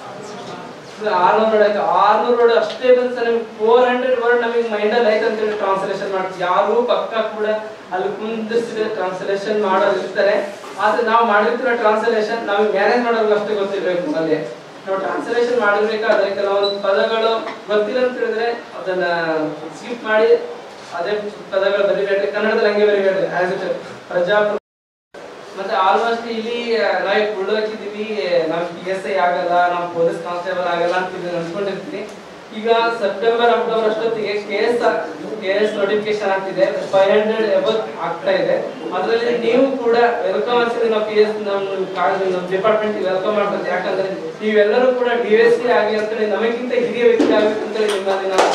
ಆರ್ನೂರು ವರ್ಡ್ ಆಯ್ತು ಆರ್ನೂರು ವರ್ಡ್ ಅಷ್ಟೇ ಬಂತ ನಮ್ಗೆ ಫೋರ್ ಹಂಡ್ರೆಡ್ ವರ್ಡ್ ನಮಗೆ ಮೈಂಡಲ್ಲಿ ಆಯ್ತು ಅಂತ ಹೇಳಿ ಟ್ರಾನ್ಸ್ಲೇಷನ್ ಮಾಡ್ತೀವಿ ಯಾರು ಪಕ್ಕ ಕೂಡ ಅಲ್ಲಿ ಕುಂದಿಸಿದ್ರೆ ಟ್ರಾನ್ಸ್ಲೇಷನ್ ಮಾಡೋರು ಇರ್ತಾರೆ ಆದ್ರೆ ನಾವು ಮಾಡಿರ್ತಿರೋ ಟ್ರಾನ್ಸ್ಲೇಷನ್ ನಮಗೆ ಮ್ಯಾನೇಜ್ ಮಾಡೋರ್ಗೆ ಅಷ್ಟೇ ಗೊತ್ತಿರ್ಬೇಕು ಅಲ್ಲಿ ನಾವು ಟ್ರಾನ್ಸ್ಲೇಷನ್ ಮಾಡಿರ್ಬೇಕಾದ್ರೆ ಕೆಲವೊಂದು ಪದಗಳು ಗೊತ್ತಿಲ್ಲ ಅಂತ ಹೇಳಿದ್ರೆ ಅದನ್ನ ಸ್ಕಿಪ್ ಮಾಡಿ ಅದೇ ಪದಗಳು ಬರಿಬೇಡ್ರಿ ಕನ್ನಡದಲ್ಲಿ ಹಂಗೆ ಬರಿಬೇಡ್ರಿ ಆಸ್ ಇಟ್ ಪ್ರಜಾಪ್ರ ಮತ್ತೆ ಆಲ್ಮೋಸ್ಟ್ ಇಲ್ಲಿ ನಾವು ಕುಳ್ಳು ಹಾಕಿದೀವಿ ನಾವು ಪಿ ಎಸ್ ಐ ಆಗಲ್ಲ ನಾವು ಪೊಲೀಸ್ ಕಾನ್ಸ್ಟೇಬಲ್ ಆಗಲ್ಲ ಅಂತ ಇದನ್ನ ಅನ್ಕೊಂಡಿರ್ತೀನಿ ಈಗ ಸೆಪ್ಟೆಂಬರ್ ಅಕ್ಟೋಬರ್ ಅಷ್ಟೊತ್ತಿಗೆ K S K S notification ಆಗ್ತಿದೆ ಫೈವ್ ಹಂಡ್ರೆಡ್ ಎಬತ್ ಆಗ್ತಾ ಇದೆ ಅದರಲ್ಲಿ ನೀವು ಕೂಡ ವೆಲ್ಕಮ್ ಅನ್ಸಿದ್ರೆ ನಾವು ಪಿ ಎಸ್ ನಮ್ಮ ಡಿಪಾರ್ಟ್ಮೆಂಟ್ ವೆಲ್ಕಮ್ ಮಾಡ್ಬೋದು ಯಾಕಂದ್ರೆ ನೀವೆಲ್ಲರೂ ಕೂಡ ಡಿ ಎಸ್ ಸಿ ಆಗಿ ಅಂತೇಳಿ ನಮಗಿಂತ ಹಿರಿಯ ವ್ಯಕ್ತಿ ಆಗ್ಬೇಕು ಅಂತೇಳಿ ನಿಮ್ಮಲ್ಲಿ ನಾವು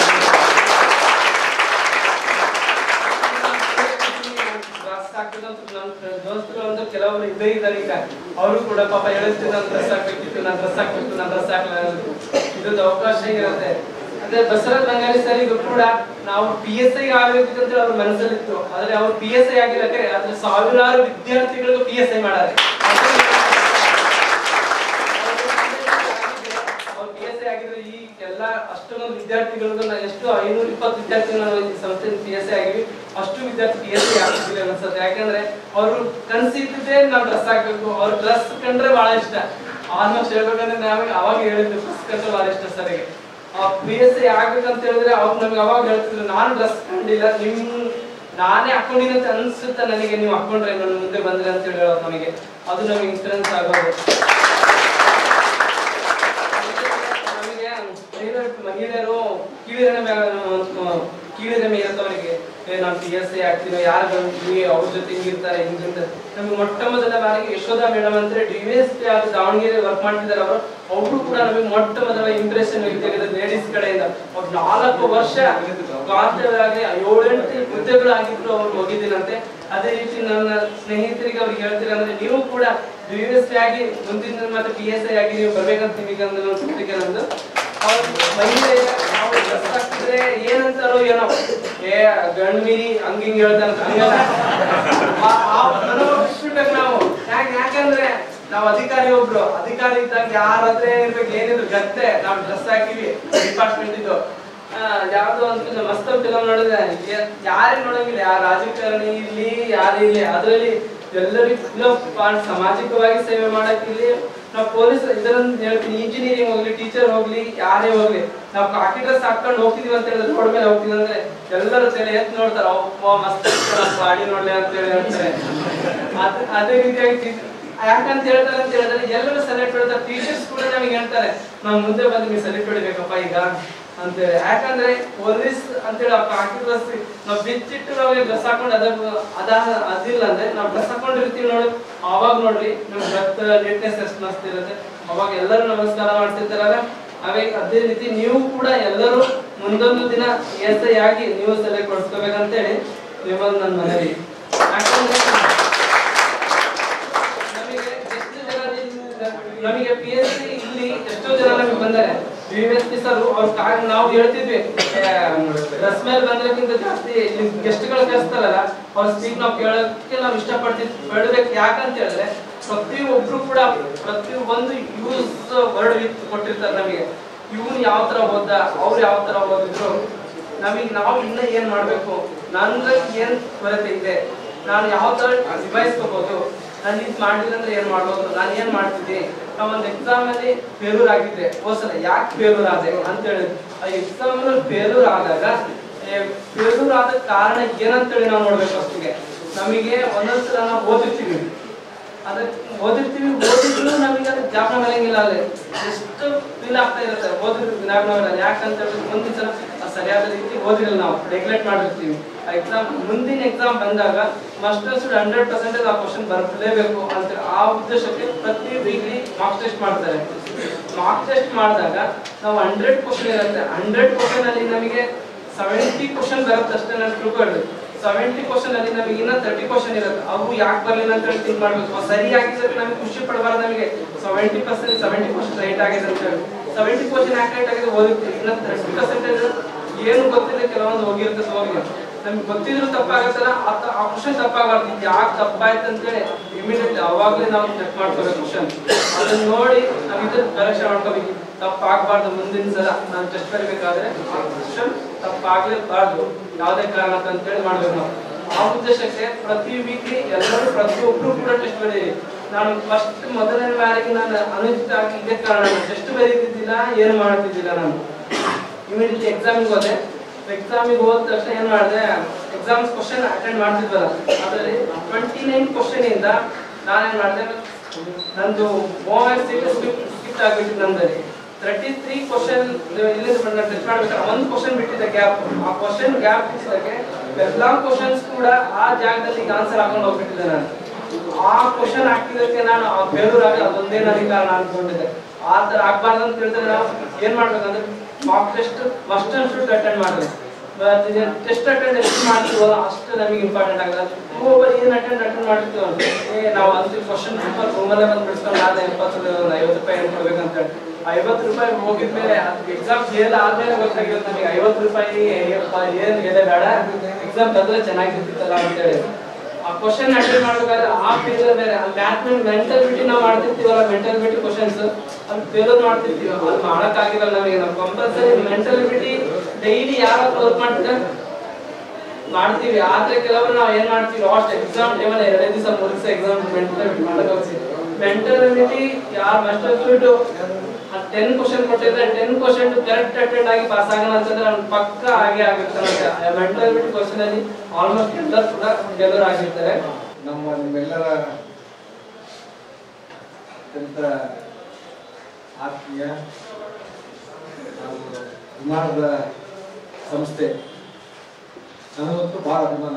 ಡ್ರೆಸ್ ಹಾಕಿದ್ದು ಅಂತ ನನ್ನ ದೋಸ್ತರು ಒಂದು ಕೆಲವರು ಇದ್ದೇ ಇದ್ದಾರೆ ಈಗ ಅವರು ಕೂಡ ಪಾಪ ಹೇಳ್ತೀನಿ ನಾನು ಡ್ರೆಸ್ ಹಾಕ್ಬೇಕಿತ್ತು ನಾನು ಡ್ರೆಸ್ ಹಾಕ್ಬೇಕು ನಾನು ಡ್ರೆಸ್ ಹಾಕ್ಲ ಇದೊಂದು ಅವಕಾಶ ಇರುತ್ತೆ ಅದೇ ಬಸವರಾಜ್ ಬಂಗಾಳಿ ಸರಿಗೂ ಕೂಡ ನಾವು ಪಿ ಎಸ್ ಐ ಆಗ್ಬೇಕು ಅಂತ ಅವ್ರ ಮನಸ್ಸಲ್ಲಿತ್ತು ಆದ್ರೆ ಅವ್ರು ಪಿ ಎಸ್ ಐ ಆಗಿರಕ್ಕೆ ಆದ್ರೆ ಸಾವಿರಾರು ವಿದ್ಯಾರ್ಥಿಗಳಿಗೂ ಪಿ ಎಸ್ ಐ ಮಾಡಾರೆ ಅವ್ರು ಪಿ ಎಸ್ ಐ ಆಗಿದ್ರೆ ಈ ಎಲ್ಲ ಅಷ್ಟೊಂದು ವಿದ್ಯಾರ್ಥಿಗಳಿಗೂ ನಾವು ಎಷ್ಟು ಐನೂರ ಇಪ್ಪತ್ತು ವಿದ್ಯಾರ್ಥಿಗಳು ನಾವು ಈ ಸಂಸ್ಥೆ ಪಿ ಎಸ್ ಐ ಆಗಿವಿ ಅಷ್ಟು ವಿದ್ಯಾರ್ಥಿ ಪಿ ಎಸ್ ಐ ಆಗ್ತಿಲ್ಲ ಅನ್ಸುತ್ತೆ ಯಾಕಂದ್ರೆ ಅವರು ಕನ್ಸಿದ್ದೇ ನಾವು ಡ್ರೆಸ್ ಹಾಕ್ಬೇಕು ಅವ್ರ ಡ್ರೆಸ್ ಕಂಡ್ರೆ ಬಹಳ ಇಷ್ಟ ಆಲ್ಮೋಸ್ಟ್ ಹೇಳ್ಬೇಕಂದ್ರೆ ನಾವೇ ಅವಾಗ ಹೇಳಿದ್ವಿ ಡ್ರೆಸ್ ಕಂಡ್ರೆ ಬಹಳ ಇಷ್ಟ ಸರಿಗೆ ಆ ಪಿ ಎಸ್ ಐ ಆಗ್ಬೇಕಂತ ಹೇಳಿದ್ರೆ ಅವ್ರು ನಮ್ಗೆ ಅವಾಗ ಹೇಳ್ತಿದ್ರು ನಾನು ಡ್ರೆಸ್ ಕಂಡಿಲ್ಲ ನಿಮ್ ನಾನೇ ಹಾಕೊಂಡಿನ ಅಂತ ಅನ್ಸುತ್ತೆ ನನಗೆ ನೀವು ಹಾಕೊಂಡ್ರೆ ನನ್ನ ಮುಂದೆ ಬಂದ್ರೆ ಅಂತ ಹೇಳಿ ಹೇಳೋದು ನಮಗೆ ಅದು ನಮಗೆ ಇನ್ಸೂರೆನ್ಸ್ ಆಗೋದು ನಮಗೆ ಮಹಿಳೆ- ಮಹಿಳೆಯರು ಕೀಳಿರಮೆ ಕೀಳಿರಮೆ ಇರುತ್ತವರಿಗೆ ಏ ನಾನು ಪಿ ಎಸ್ ಐ ಆಗ್ತೀನಿ ಯಾರು ಬಂದ್ವಿ ಅವ್ರ ಜೊತೆ ಹಿಂಗಿರ್ತಾರೆ ಹಿಂಗಿರ್ತಾರೆ ನಮಗೆ ಮೊಟ್ಟ ಮೊದಲ ಬಾರಿಗೆ ಯಶೋಧ ಮೇಡಮ್ ಅಂದ್ರೆ ಡಿ ಎಸ್ ಪಿ ಆದ ದಾವಣಗೆರೆ ವರ್ಕ್ ಮಾಡ್ತಿದ್ದಾರೆ ಅವರು ಅವರು ಕೂಡ ನಮಗೆ ಮೊಟ್ಟ ಮೊದಲ ಇಂಪ್ರೆಷನ್ ತೆಗೆದ ಲೇಡೀಸ್ ಕಡೆಯಿಂದ ಅವ್ರು ನಾಲ್ಕು ವರ್ಷ ಕಾನ್ಸ್ಟೇಬಲ್ ಆಗಿ ಏಳೆಂಟು ಹುದ್ದೆಗಳಾಗಿದ್ರು ಅವ್ರು ಹೋಗಿದ್ದೀನಂತೆ ಅದೇ ರೀತಿ ನನ್ನ ಸ್ನೇಹಿತರಿಗೆ ಅವ್ರಿಗೆ ಹೇಳ್ತೀರ ಅಂದ್ರೆ ನೀವು ಕೂಡ ಡಿ ಎಸ್ ಪಿ ಆಗಿ ಮುಂದಿನ ಮತ್ತೆ ಪಿ ಎಸ್ ಐ ಆಗಿ ನೀವು ಬರ್ಬೇಕಂತ ನಿಮಗೆ ಒಂದು ಪತ್ರಿಕೆ ನಮ್ದು ಅವ್ರು ಮಹಿಳೆ ನಾವು ಡ್ರೆಸ್ ಹಾಕಿದ್ರೆ ಏನಂತಾರೋ ಏನೋ ಏ ಗಂಡ್ ಮೀರಿ ಹಂಗ ಹಿಂಗ್ ಹೇಳ್ತಾರ ಹಂಗಲ್ಲ ಆ- ಆ ಮನೋಭಾವ ಬಿಟ್ಬಿಡ್ಬೇಕು ನಾವು ಯಾಕೆ ಯಾಕಂದ್ರೆ ನಾವು ಅಧಿಕಾರಿ ಒಬ್ರು ಅಧಿಕಾರಿ ಇದ್ದಾಗ ಯಾರ ಹತ್ರ ಇರ್ಬೇಕು ಏನಿದ್ರು ಗತ್ತೆ ನಾವು ಡ್ರೆಸ್ ಹಾಕಿವಿ ಡಿಪಾರ್ಟ್ಮೆಂಟ್ ಇದ್ದು ಆ, ಯಾವ್ದೋ ಒಂದು ಮಸ್ತ್ ಫಿಲಮ್ ನೋಡಿದ್ರೆ ಯಾರೇ ನೋಡಂಗಿಲ್ಲ ಯಾರ ರಾಜಕಾರಣಿ ಇರ್ಲಿ ಯಾರು ಇರ್ಲಿ ಅದ್ರಲ್ಲಿ ಎಲ್ಲರಿಗೂ ಪಾಲ್- ಸಾಮಾಜಿಕವಾಗಿ ಸೇವೆ ಮಾಡಕ್ ಇಲ್ಲಿ ನಾವು ಪೊಲೀಸ್ ಇದನ್ನ ಹೇಳ್ತೀನಿ ಇಂಜಿನಿಯರಿಂಗ್ ಹೋಗ್ಲಿ ಟೀಚರ್ ಹೋಗ್ಲಿ ಯಾರೇ ಹೋಗ್ಲಿ ನಾವು ಕಾಕಿ ಡ್ರೆಸ್ ಹಾಕೊಂಡು ಹೋಗ್ತಿದೀವಿ ಅಂತ ಹೇಳಿದ್ರೆ ರೋಡ್ ಮೇಲೆ ಹೋಗ್ತೀವಿ ಅಂದ್ರೆ ಎಲ್ಲರೂ ತಲೆ ಎತ್ ನೋಡ್ತಾರ ಅಪ್ಪ ಮಸ್ತ್ ಬಾಡಿ ನೋಡ್ಲಿ ಅಂತ ಹೇಳಿ ಹೇಳ್ತಾರೆ ಅದ್- ಅದೇ ರೀತಿಯಾಗಿ ಟೀಚರ್ ಯಾಕಂತ ಹೇಳ್ತಾರೆ ಅಂತ ಹೇಳಿದ್ರೆ ಎಲ್ಲರೂ ಸೆಲೆಕ್ಟ್ ಹೊಡಿತಾರೆ ಟೀಚರ್ಸ್ ಕೂಡ ನಮಗೆ ಹೇಳ್ತಾರೆ ನಾವು ಮುಂದೆ ಬಂದು ನೀವು ಸೆಲೆಕ್ಟ್ ಹೊಡಿಬೇಕಪ್ಪ ಈಗ ಅಂತೇಳಿ ಯಾಕಂದ್ರೆ ಪೊಲೀಸ್ ಅಂತೇಳಿ ಆ ಕಾಕಿ ಡ್ರೆಸ್ ನಾವು ಬಿಚ್ಚಿಟ್ಟು ನಾವು ಡ್ರೆಸ್ ಹಾಕೊಂಡು ಅದ ಅದ ಅದಿಲ್ಲ ಅಂದ್ರೆ ನಾವು ಡ್ರೆಸ್ ಹಾಕೊಂಡಿರ್ತೀವಿ ನೋಡಿ ಅವಾಗ ನೋಡ್ರಿ ನಮ್ ರಕ್ತ ನೀಟ್ನೆಸ್ ಎಷ್ಟು ಮಸ್ತ್ ಇರುತ್ತೆ ಅವಾಗ ಎಲ್ಲರೂ ನಮಸ್ಕಾರ ಮಾಡ್ತಿರ್ತಾರಲ್ಲ ಅವೇ ಅದೇ ರೀತಿ ನೀವು ಕೂಡ ಎಲ್ಲರೂ ಮುಂದೊಂದು ದಿನ ಎಸ್ ಐ ಆಗಿ ನೀವು ಸೆಲೆಕ್ಟ್ ಕೊಡ್ಸ್ಕೋಬೇಕಂತೇಳಿ ನಿಮ್ಮಲ್ಲಿ ನನ್ನ ಮನವಿ ಯಾಕಂದ್ರೆ ನಮಗೆ ಎಷ್ಟು ಜನ ನಿನ್ನ- ನಮಗೆ ಪಿ ಎಸ್ ಸಿ ಇಲ್ಲಿ ಎಷ್ಟೋ ಜನ ನಮಗೆ ಬಂದರೆ ವಿ ಎಸ್ ಪಿ ಸರ್ ಅವ್ರ ಕಾರಣ ನಾವು ಹೇಳ್ತಿದ್ವಿ ಡ್ರೆಸ್ ಮೇಲೆ ಬಂದ್ರಕ್ಕಿಂತ ಜಾಸ್ತಿ ಇಲ್ಲಿ ಗೆಸ್ಟ್ಗಳು ಕಳಿಸ್ತಾರಲ್ಲ ಅವ್ರ ಸ್ಪೀಕ್ ನಾವು ಕೇಳೋಕ್ಕೆ ನಾವು ಇಷ್ಟಪಡ್ತಿದ್ವಿ ಬೇಡಬೇಕು ಯಾಕಂತ ಹೇಳಿದ್ರೆ ಪ್ರತಿ ಒಬ್ರು ಕೂಡ ಪ್ರತಿ ಒಂದು ಯೂಸ್ ವರ್ಡ್ ವಿತ್ ಕೊಟ್ಟಿರ್ತಾರೆ ನಮಗೆ ಇವನು ಯಾವ ತರ ಓದ ಅವ್ರು ಯಾವ ತರ ಓದಿದ್ರು ನಮಗೆ ನಾವು ಇನ್ನ ಏನ್ ಮಾಡ್ಬೇಕು ನನ್ದ್ರಲ್ಲಿ ಏನ್ ಕೊರತೆ ಇದೆ ನಾನು ಯಾವ ತರ ನಿಭಾಯಿಸ್ಕೋಬಹುದು ನಾನು ಇದು ಮಾಡಿದ್ರೆ ಅಂದ್ರೆ ಏನ್ ಮಾಡ್ಬೋದು ನಾನು ಏನ್ ಮಾಡ್ತಿದ್ದೆ ನಾವು ಒಂದು ಎಕ್ಸಾಮ್ ಅಲ್ಲಿ ಫೇಲ್ಯೂರ್ ಆಗಿದ್ದೆ ಹೋದ್ಸಲ ಯಾಕೆ ಫೇಲ್ಯೂರ್ ಆದೆ ಅಂತ ಹೇಳಿ ಆ ಎಕ್ಸಾಮ್ ಅಲ್ಲಿ ಫೇಲ್ಯೂರ್ ಆದಾಗ ಫೇಲ್ಯೂರ್ ಆದ ಕಾರಣ ಏನಂತೇಳಿ ನಾವು ನೋಡ್ಬೇಕು ಅಷ್ಟಿಗೆ ನಮಗೆ ಒಂದೊಂದ್ಸಲ ನಾವು ಓದಿರ್ತೀವಿ ಅದಕ್ಕೆ ಓದಿರ್ತೀವಿ ಓದಿದ್ರು ನಮಗೆ ಅದು ಜ್ಞಾಪನ ಬರಂಗಿಲ್ಲ ಅಲ್ಲಿ ಎಷ್ಟು ಫೀಲ್ ಆಗ್ತಾ ಇರುತ್ತೆ ಓದಿದ್ರು ಜ್ಞಾಪನ ಬರಲ್ಲ ಯಾಕಂತ ಹೇಳಿದ್ರೆ ಮುಂದಿನ ಸಲ ಅದು ಸರಿಯಾದ ರೀತಿ ಓದಿರಲ್ಲ ನಾವು ನೆಗ್ಲೆಕ್ಟ್ ಮಾಡಿರ್ತೀವಿ ಆ ಎಕ್ಸಾಮ್ ಮುಂದಿನ ಎಕ್ಸಾಮ್ ಬಂದಾಗ ಮಾಸ್ಟರ್ಸ್ ಹಂಡ್ರೆಡ್ ಪರ್ಸೆಂಟೇಜ್ ಆ ಕ್ವಶನ್ ಬರಲೇಬೇಕು ಅಂತ ಆ ಉದ್ದೇಶಕ್ಕೆ ಪ್ರತಿ ವೀಕ್ಲಿ ಮಾರ್ಕ್ಸ್ ಟೆಸ್ಟ್ ಮಾಡ್ತಾರೆ ಮಾರ್ಕ್ ಟೆಸ್ಟ್ ಮಾಡಿದಾಗ ನಾವು ಹಂಡ್ರೆಡ್ ಕ್ವಶನ್ ಇರುತ್ತೆ ಹಂಡ್ರೆಡ್ ಕ್ವಶನ್ ಅಲ್ಲಿ ನಮಗೆ ಸೆವೆಂಟಿ ಕ್ವಶನ್ ಬರುತ್ತೆ ಅಷ್ಟೇ ನಾನು ತಿಳ್ಕೊಳ್ರಿ ಸೆವೆಂಟಿ ಕ್ವಶನ್ ಅಲ್ಲಿ ನಮಗೆ ಇನ್ನ ತರ್ಟಿ ಕ್ವಶನ್ ಇರುತ್ತೆ ಅವು ಯಾಕೆ ಬರಲಿಲ್ಲ ಅಂತ ಹೇಳಿ ಥಿಂಕ್ ಮಾಡ್ಬೇಕು ಅವು ಸರಿ ಆಗಿದ್ರೆ ನಮಗೆ ಖುಷಿ ಪಡಬಾರ್ದು ನಮಗೆ seventy percent seventy question right ಆಗಿದೆ ಅಂತ ಹೇಳಿ ಸೆವೆಂಟಿ ಕ್ವಶನ್ ಯಾಕೆ ರೈಟ್ ಆಗಿದೆ ಓದಿರ್ತೀವಿ ಇನ್ನ ತರ್ಟಿ ಪರ್ಸೆಂಟೇಜ್ ಏನು ಗೊತ್ತಿಲ್ಲ ಕೆಲವೊಂದು ಹೋಗಿರುತ್ತೆ ಹೋಗಿ ನಮ್ಗೆ ಗೊತ್ತಿದ್ರು ತಪ್ಪಾಗತ್ತಲ್ಲ ಆ ತ- ಆ ಕ್ವಶನ್ ತಪ್ಪಾಗಬಾರ್ದು ಇದು ಯಾಕೆ ತಪ್ಪಾಯ್ತು ಅಂತೇಳಿ ಇಮಿಡಿಯೇಟ್ಲಿ ಅವಾಗಲೇ ನಾವು ಚೆಕ್ ಮಾಡ್ಕೋಬೇಕು ಕ್ವಶನ್ ಅದನ್ನ ನೋಡಿ ನಾವು ಇದನ್ನ ಪರೀಕ್ಷೆ ಮಾಡ್ಕೋಬೇಕು ತಪ್ಪಾಗಬಾರ್ದು ಮುಂದಿನ ಸಲ ನಾನು ಟೆಸ್ಟ್ ಬರಬೇಕಾದ್ರೆ ಆ ಕ್ವಶನ್ ತಪ್ಪಾಗ್ಲೇಬಾರ್ದು ಯಾವುದೇ ಕಾರಣಕ್ಕೆ ಅಂತೇಳಿ ಮಾಡ್ಬೇಕು ನಾವು ಆ ಉದ್ದೇಶಕ್ಕೆ ಪ್ರತಿ ವೀಕ್ಲಿ ಎಲ್ಲರೂ ಪ್ರತಿಯೊಬ್ರು ಕೂಡ ಟೆಸ್ಟ್ ಬರೀರಿ ನಾನು ಫಸ್ಟ್ ಮೊದಲನೇ ಬಾರಿಗೆ ನಾನು ಅನುಚಿತ ಆಗಿ ಇದೇ ಕಾರಣ ಟೆಸ್ಟ್ ಬರೀತಿದ್ದಿಲ್ಲ ಏನು ಮಾಡ್ತಿದ್ದಿಲ್ಲ ನಾನು ಇಮಿಡಿಯೇಟ್ಲಿ ಎಕ್ಸಾಮಿಗೆ ಹೋದೆ ಎಕ್ಸಾಮಿಗೆ ಹೋದ ತಕ್ಷಣ ಏನ್ ಮಾಡಿದೆ ಎಕ್ಸಾಮ್ಸ್ ಕ್ವಶನ್ ಅಟೆಂಡ್ ಮಾಡ್ತಿದ್ವಲ್ಲ ಅದರಲ್ಲಿ ಟ್ವೆಂಟಿ ನೈನ್ ಕ್ವಶನ್ ಇಂದ ನಾನೇನ್ ಮಾಡಿದೆ ನಂದು ಮೂವತ್ತು ಸೀಟ್ ಸ್ಕಿಪ್ ಆಗ್ಬಿಟ್ಟಿತ್ತು ನಂದಲ್ಲಿ ತರ್ಟಿ ತ್ರೀ ಕ್ವಶನ್ ಇಲ್ಲಿಂದ ಬಂದ ಟೆಸ್ಟ್ ಮಾಡ್ಬೇಕಾದ್ರೆ ಒಂದು ಕ್ವಶನ್ ಬಿಟ್ಟಿದ್ದೆ ಗ್ಯಾಪ್ ಆ ಕ್ವಶನ್ ಗ್ಯಾಪ್ ಬಿಟ್ಟಿದ್ದಕ್ಕೆ ಎಲ್ಲಾ ಕ್ವಶನ್ಸ್ ಕೂಡ ಆ ಜಾಗದಲ್ಲಿ ಆನ್ಸರ್ ಹಾಕೊಂಡು ಹೋಗ್ಬಿಟ್ಟಿದ್ದೆ ನಾನು ಆ ಕ್ವಶನ್ ಹಾಕಿದಕ್ಕೆ ನಾನು ಆ ಫೇಲ್ಯೂರ್ ಆಗಿ ಅದೊಂದೇ ನನಗೆ ಕಾರಣ ಅನ್ಕೊಂಡಿದ್ದೆ ಆ ತರ ಆಗ್ಬಾರ್ದು ಅಂತ ಹೇಳಿದ್ರೆ ನಾವು ಏನ್ ಮಾಡ್ಬೇಕಂದ್ರೆ mock test must and should attend ಮಾಡ್ಬೇಕು ಟೆಸ್ಟ್ ಅಟೆಂಡ್ ಎಷ್ಟು ಮಾಡ್ತೀವೋ ಅಷ್ಟು ನಮಗೆ ಇಂಪಾರ್ಟೆಂಟ್ ಆಗುತ್ತೆ ಒಬ್ಬೊಬ್ಬರು ಏನ್ ಅಟೆಂಡ್ ಅಟೆಂಡ್ ಮಾಡಿರ್ತೀವೋ ಏ ನಾವು ಅಂತ ಕ್ವಶನ್ ಪೇಪರ್ ರೂಮಲ್ಲೇ ಬಂದು ಬಿಡಿಸ್ಕೊಂಡು ಆದ ಎಪ್ಪತ್ತು ಒಂದು ಐವತ್ತು ರೂಪಾಯಿ ಏನು ಕೊಡ್ಬೇಕಂತ ಹೇಳಿ ಐವತ್ತು ರೂಪಾಯಿ ಹೋಗಿದ್ಮೇಲೆ ಎಕ್ಸಾಮ್ ಫೇಲ್ ಆದ್ಮೇಲೆ ಗೊತ್ತಾಗಿರುತ್ತೆ ನಮಗೆ ಐವತ್ತು ರೂಪಾಯಿ ಅಯ್ಯಪ್ಪ ಏನ್ ಇದೆ ಬೇಡ ಎಕ್ಸಾಮ್ ಬಂದ್ರೆ ಚೆನ್ನಾಗಿರ್ತಿತ್ತಲ್ಲ ಅಂತೇಳಿ ಆ ಕ್ವಶನ್ ಅಟೆಂಡ್ ಮಾಡ್ಬೇಕಾದ್ರೆ ಆ ಫೀಲ್ ಬೇರೆ ಮ್ಯಾಥ್ ಮೆಂಟಲ್ ನಾವು ಮಾಡ್ತಿರ್ತೀವಲ್ಲ ಮೆಂಟಲ್ ಬಿಟಿ ಕ್ವಶನ್ಸ್ ಅಲ್ಲಿ ಫೇಲ್ ಮಾಡ್ತಿರ್ತೀವಿ ಅದು ಮಾಡಕ್ಕಾಗಿಲ್ಲ ನಮಗೆ ನಾವು ಕಂಪಲ್ಸರಿ ಮೆಂಟಲ್ ಬಿಟಿ ಡೈಲಿ ಯಾರು ವರ್ಕ್ ಮಾಡ್ತೀರಾ ಮಾಡ್ತೀವಿ ಆದ್ರೆ ಕೆಲವರು ನಾವು ಏನ್ ಮಾಡ್ತೀವಿ ಲಾಸ್ಟ್ ಎಕ್ಸಾಮ್ ಟೈಮಲ್ಲಿ ಎರಡೇ ದಿವಸ ಮೂರು ದಿವಸ ಎಕ್ಸಾಮ್ ಮೆಂಟಲ್ ಮಾಡಕ್ ಹೋಗ್ತೀವಿ ಮೆಂಟಲ್ ಬಿಟಿ ಯಾರು ಮಾಸ್ಟರ್ ಬಿಟ್ಟು ಟೆನ್ ಕ್ವಶನ್ ಕೊಟ್ಟಿದ್ರೆ ಟೆನ್ ಕ್ವಶನ್ ಕರೆಕ್ಟ್ ಅಟೆಂಡ್ ಆಗಿ ಪಾಸ್ ಆಗೋಣ ಅಂತಂದ್ರೆ ಅವ್ನು ಪಕ್ಕ ಆಗೇ ಆಗಿರ್ತಾನೆ ಮೆಂಟಲ್ ಬಿಟಿ ಕ್ವಶನ್ ಅಲ್ಲಿ ಆಲ್ಮೋಸ್ಟ್ ಎಲ್ಲರೂ ಕೂಡ ಗೆಲ್ಲರ್ ಆಗಿರ್ತಾರೆ ನಮ್ಮ ನಿಮ್ಮೆಲ್ಲರ ಅತ್ಯಂತ ಆತ್ಮೀಯ ಹಾಗೂ ವಿಮಾನದ ಸಂಸ್ಥೆ ನನಗಂತೂ ಭಾಳ ಅಭಿಮಾನ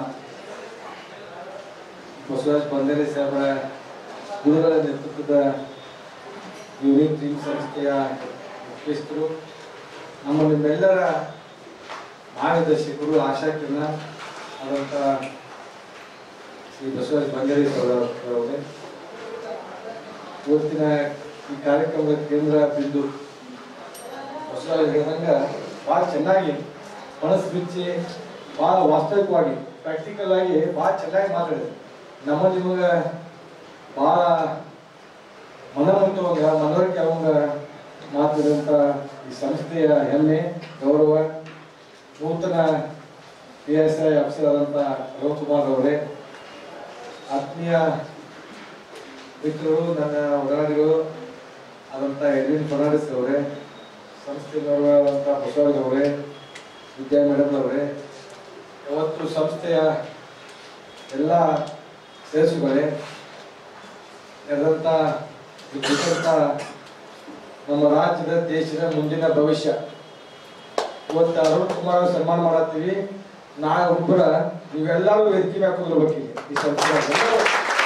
ಬಸವರಾಜ್ ಬಂದೇರಿ ಸಾಹೇಬರ ಗುರುಗಳ ನೇತೃತ್ವದ ಯೂನಿಕ್ ಟೀಮ್ ಸಂಸ್ಥೆಯ ಮುಖ್ಯಸ್ಥರು ನಮ್ಮ ನಿಮ್ಮೆಲ್ಲರ ಮಾರ್ಗದರ್ಶಕರು ಆಶಾಕಿರಣ ಆದಂಥ ಶ್ರೀ ಬಸವರಾಜ್ ಬಂಗೇರಿ ಅವರೇ ಇವತ್ತಿನ ಈ ಕಾರ್ಯಕ್ರಮದ ಕೇಂದ್ರ ಬಿಂದು ಬಸವರಾಜ್ ಹೇಳಿದಂಗ ಭಾಳ ಚೆನ್ನಾಗಿ ಮನಸ್ಸು ಬಿಚ್ಚಿ ಭಾಳ ವಾಸ್ತವಿಕವಾಗಿ ಪ್ರಾಕ್ಟಿಕಲ್ ಆಗಿ ಭಾಳ ಚೆನ್ನಾಗಿ ಮಾತಾಡಿದೆ ನಮ್ಮ ನಿಮಗೆ ಭಾಳ ಮನಮುಟ್ಟುವಂಗ ಮನವರಿಕೆ ಅವಂಗ ಮಾತಾಡಿದಂಥ ಈ ಸಂಸ್ಥೆಯ ಹೆಮ್ಮೆ ಗೌರವ ನೂತನ ಪಿ ಎಸ್ ಐ ಆಫೀಸರ್ ಆದಂಥ ರವಿಕುಮಾರ್ ಅವರೇ ಆತ್ಮೀಯ ಮಿತ್ರರು ನನ್ನ ಒಡನಾಡಿಗಳು ಆದಂಥ ಎಡ್ವಿನ್ ಫರ್ನಾಂಡಿಸ್ ಅವರೇ ಸಂಸ್ಥೆಯಲ್ಲಿರುವಂಥ ಬಸವರಾಜ್ ಅವರೇ ವಿದ್ಯಾ ಮೇಡಮ್ ಅವರೇ ಯಾವತ್ತು ಸಂಸ್ಥೆಯ ಎಲ್ಲ ಸೇರಿಸುಗಳೇ ನಡೆದಂಥ ಇದ್ದಂಥ ನಮ್ಮ ರಾಜ್ಯದ ದೇಶದ ಮುಂದಿನ ಭವಿಷ್ಯ ಇವತ್ತು ಅರುಣ್ ಕುಮಾರ್ ಅವ್ರ ಸನ್ಮಾನ ಮಾಡತ್ತೀವಿ ನಾಳೆ ಒಬ್ಬರ ನೀವೆಲ್ಲರೂ ವೇದಿಕೆ ಮ್ಯಾಗ ಕುಂದ್ರಬೇಕೀಗ ಈ ಸಂಸ್ಥೆ ಎಲ್ಲರೂ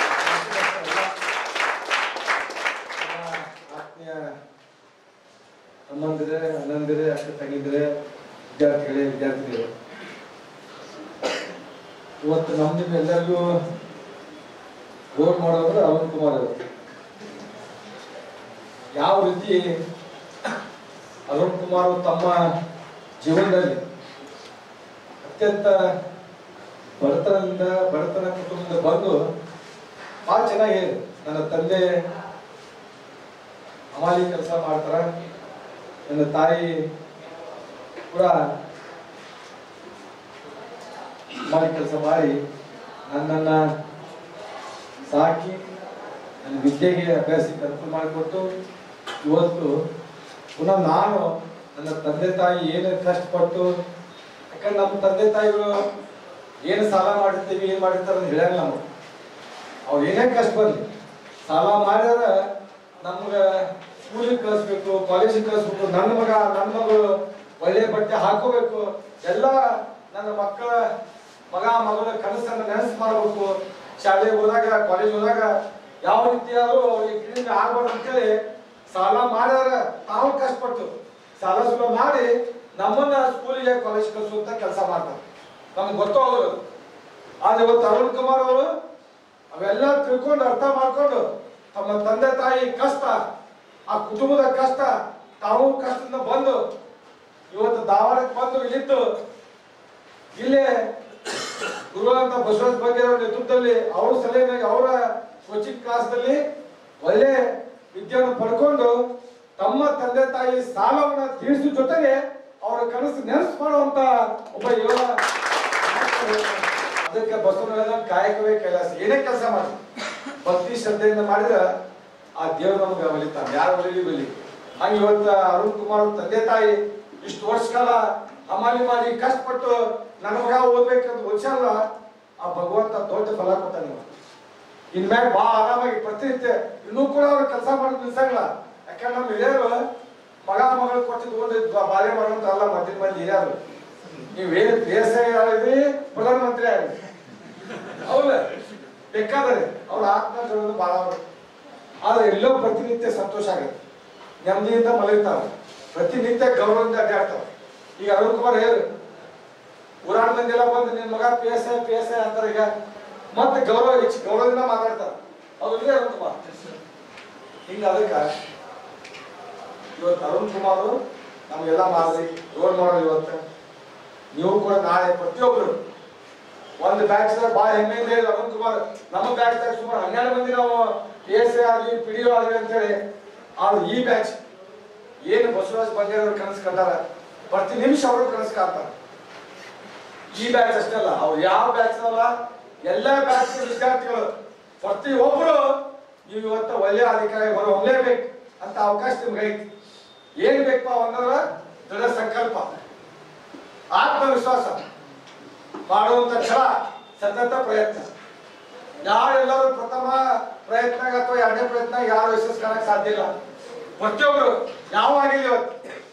ಆತ್ಮೀಯ ಅಮ್ಮಂದಿರೆ ಅಣ್ಣಂದಿರೆ ಅಕ್ಕ ತಂಗಿದ್ರೆ ವಿದ್ಯಾರ್ಥಿಗಳೇ ವಿದ್ಯಾರ್ಥಿಗಳೇ ಇವತ್ತು ನಮ್ಮ ನಿಮ್ಮ ಎಲ್ಲರಿಗೂ ರೋಲ್ ಮಾಡೋದ್ರೆ ಅರುಣ್ ಕುಮಾರ್ ಅವರು ಯಾವ ರೀತಿ ಅರುಣ್ ಕುಮಾರ್ ಅವರು ತಮ್ಮ ಜೀವನದಲ್ಲಿ ಅತ್ಯಂತ ಬಡತನದಿಂದ ಬಡತನ ಕುಟುಂಬದಿಂದ ಬಂದು ಭಾಳ ಚೆನ್ನಾಗಿ ನನ್ನ ತಂದೆ ಹಮಾಲಿ ಕೆಲಸ ಮಾಡ್ತಾರ ನನ್ನ ತಾಯಿ ಕೂಡ ಹಮಾಲಿ ಕೆಲಸ ಮಾಡಿ ನನ್ನನ್ನ ಸಾಕಿ ನನ್ನ ವಿದ್ಯೆಗೆ ಅಭ್ಯಾಸಕ್ಕೆ ಅನುಕೂಲ ಮಾಡಿಕೊಟ್ಟು ಇವತ್ತು ಪುನಃ ನಾನು ನನ್ನ ತಂದೆ ತಾಯಿ ಏನು ಕಷ್ಟಪಟ್ಟು ಯಾಕಂದ್ರೆ ನಮ್ಮ ತಂದೆ ತಾಯಿಗಳು ಏನು ಸಾಲ ಮಾಡಿರ್ತೀವಿ ಏನು ಮಾಡಿರ್ತಾರೆ ಅಂತ ಹೇಳಂಗಿಲ್ಲ ನಾವು ಅವ್ರು ಏನೇ ಕಷ್ಟ ಬರಲಿ ಸಾಲ ಮಾಡ್ಯಾರ ನಮ್ಗೆ ಸ್ಕೂಲಿಗೆ ಕಳಿಸ್ಬೇಕು ಕಾಲೇಜಿಗೆ ಕಳಿಸ್ಬೇಕು ನನ್ನ ಮಗ ನನ್ನ ಮಗಳು ಒಳ್ಳೆ ಬಟ್ಟೆ ಹಾಕೋಬೇಕು ಎಲ್ಲ ನನ್ನ ಮಕ್ಕಳ ಮಗ ಮಗಳ ಕನಸನ್ನ ನೆನಸು ಮಾಡಬೇಕು ಶಾಲೆಗೆ ಹೋದಾಗ ಕಾಲೇಜ್ ಹೋದಾಗ ಯಾವ ರೀತಿಯಾದ್ರು ಈ ಗಿಳಿಗೆ ಆಗ್ಬಾರ್ದು ಅಂತೇಳಿ ಸಾಲ ಮಾಡ್ಯಾರ ತಾವು ಕಷ್ಟಪಟ್ಟು ಸಾಲ ಸುಲ ಮಾಡಿ ನಮ್ಮನ್ನ ಸ್ಕೂಲಿಗೆ ಕಾಲೇಜ್ ಕಳಿಸುವಂತ ಕೆಲಸ ಮಾಡ್ತಾರೆ ನಮ್ಗೆ ಗೊತ್ತಾಗೋದು ಆದ್ರೆ ಇವತ್ತು ಅರುಣ್ ಕುಮಾರ್ ಅವರು ಅವೆಲ್ಲ ತಿಳ್ಕೊಂಡು ಅರ್ಥ ಮಾಡ್ಕೊಂಡು ತಮ್ಮ ತಂದೆ ತಾಯಿ ಕಷ್ಟ ಆ ಕುಟುಂಬದ ಕಷ್ಟ ತಾವು ಕಷ್ಟದಿಂದ ಬಂದು ಇವತ್ತು ಧಾರವಾಡಕ್ಕೆ ಬಂದು ಇಲ್ಲಿದ್ದು ಇಲ್ಲೇ ಗುರುಗಳಂತ ಬಸವರಾಜ ಬಗ್ಗೆ ಅವರ ನೇತೃತ್ವದಲ್ಲಿ ಅವ್ರ ಸಲಹೆಯಾಗಿ ಅವರ ಕೋಚಿಂಗ್ ಕ್ಲಾಸ್ದಲ್ಲಿ ಒಳ್ಳೆ ವಿದ್ಯೆಯನ್ನು ಪಡ್ಕೊಂಡು ತಮ್ಮ ತಂದೆ ತಾಯಿ ಸಾಲವನ್ನ ತೀರಿಸೋ ಜೊತೆಗೆ ಅವರ ಕನಸು ನೆನಸು ಮಾಡುವಂತ ಒಬ್ಬ ಯುವ ಅದಕ್ಕೆ ಬಸವನ ಕಾಯಕವೇ ಕೈಲಾಸ ಏನೇ ಕೆಲಸ ಮಾಡಿ ಭಕ್ತಿ ಶ್ರದ್ಧೆಯಿಂದ ಮಾಡಿದ್ರೆ ಆ ದೇವ್ರು ನಮ್ಗೆ ಒಲಿತಾನೆ ಯಾರು ಒಲಿಲಿ ಒಲಿ ಹಂಗೆ ಇವತ್ತು ಅರುಣ್ ಕುಮಾರ್ ಅವ್ರ ತಂದೆ ತಾಯಿ ಇಷ್ಟು ವರ್ಷ ಕಾಲ ಹಮಾಲಿ ಮಾಡಿ ಕಷ್ಟಪಟ್ಟು ನನ್ನ ಮಗ ಓದ್ಬೇಕಂತ ಓದ್ಸಲ್ಲ ಆ ಭಗವಂತ ದೊಡ್ಡ ಫಲ ಕೊಟ್ಟಾನೆ ಇವ. ಇನ್ಮ್ಯಾಗ ಬಾ ಆರಾಮಾಗಿ ಪ್ರತಿನಿತ್ಯ ಇನ್ನೂ ಕೂಡ ಅವ್ರು ಕೆಲಸ ಮಾಡೋದು ನಿಲ್ಸಂಗಿಲ್ಲ ಯಾಕಂದ್ರೆ ನಮ್ಮ ಹಿರಿಯರು ಮಗ ಮಗಳು ಕೊಟ್ಟಿದ್ದು ಬಾಳೆ ಮಾಡೋಂತ ಅಲ್ಲ ಮಧ್ಯ ಮಂದಿ ಹಿರಿಯರು ನೀವೇನು ಪಿ ಎಸ್ ಐ ಆಗಿದ್ರಿ ಪ್ರಧಾನಮಂತ್ರಿ ಆಗಿದ್ರಿ ಹೌದ ಬೇಕಾದರೆ ಅವ್ರ ಆತ್ಮ ಹೇಳೋದು ಬಹಳ ಆದ್ರೆ ಎಲ್ಲೋ ಪ್ರತಿನಿತ್ಯ ಸಂತೋಷ ಆಗುತ್ತೆ ನೆಮ್ಮದಿಯಿಂದ ಮಲಗ್ತಾವ ಪ್ರತಿನಿತ್ಯ ಗೌರವದಿಂದ ಅಡ್ಡಾಡ್ತಾವ ಈಗ ಅರುಣ್ ಕುಮಾರ್ ಹೇಳು ಊರಾಣ ಮಂದಿಲ್ಲ ಬಂದು ನಿನ್ ಮಗ P S I P S I ಅಂತಾರೆ ಈಗ ಮತ್ತೆ ಗೌರವ ಹೆಚ್ಚು ಗೌರವದಿಂದ ಮಾತಾಡ್ತಾರೆ ಅವ್ರು ಇಲ್ಲೇ ಅರುಣ್ ಕುಮಾರ್ ಹಿಂಗ ಅದಕ್ಕೆ ಇವತ್ತು ಅರುಣ್ ಕುಮಾರ್ ನಮಗೆಲ್ಲ ಮಾದರಿ ರೋಲ್ ಮಾಡಲ್ ಇವತ್ತು ನೀವು ಕೂಡ ನಾಳೆ ಪ್ರತಿಯೊಬ್ರು ಒಂದು ಬ್ಯಾಚ್ ಭಾಳ ಹೆಮ್ಮೆಯಿಂದ ಹೇಳಿ ಅರುಣ್ ಕುಮಾರ್ ನಮ್ಮ ಬ್ಯಾಚ್ ದಾಗ ಸುಮಾರು ಹನ್ನೆರಡು ಮಂದಿ ನಾವು ಪಿ ಎಸ್ ಎ ಆಗಲಿ ಪಿ ಡಿ ಆಗಲಿ ಅಂತೇಳಿ ಆದ್ರೆ ಈ ಬ್ಯಾಚ್ ಏನು ಬಸವರಾಜ ಬಂಗೇರ್ ಅವ್ರ ಕನಸು ಕಂಡಾರ ಪ್ರತಿ ನಿಮಿಷ ಅವರು ಕನಸು ಕಾಣ್ತಾರೆ ಈ ಬ್ಯಾಚ್ ಅಷ್ಟೇ ಅಲ್ಲ ಅವ್ರು ಯಾವ ಬ್ಯಾಚ್ ಅಲ್ಲ ಎಲ್ಲ ಬ್ಯಾಚ್ ವಿದ್ಯಾರ್ಥಿಗಳು ಪ್ರತಿ ಒಬ್ರು ನೀವು ಇವತ್ತು ಒಳ್ಳೆಯ ಅಧಿಕಾರಿ ಹೊರ ಹೊಮ್ಲೇಬೇಕು ಅಂತ ಅವಕಾಶ ನಿಮ್ಗೆ ಐತಿ ಏನ್ ಬೇಕಪ್ಪ ಅನ್ನೋದ್ರ ದೃಢ ಸಂಕಲ್ಪ ಆತ್ಮವಿಶ್ವಾಸ ಮಾಡುವಂತ ಛಲ ಸತತ ಪ್ರಯತ್ನ ಯಾರೆಲ್ಲರೂ ಪ್ರಥಮ ಪ್ರಯತ್ನ ಅಥವಾ ಎರಡನೇ ಪ್ರಯತ್ನ ಯಾರು ಯಶಸ್ಸು ಕಾಣಕ್ ಸಾಧ್ಯ ಇಲ್ಲ ಪ್ರತಿಯೊಬ್ರು ಯಾವ ಆಗಿಲ್ಲ ಇವತ್ತು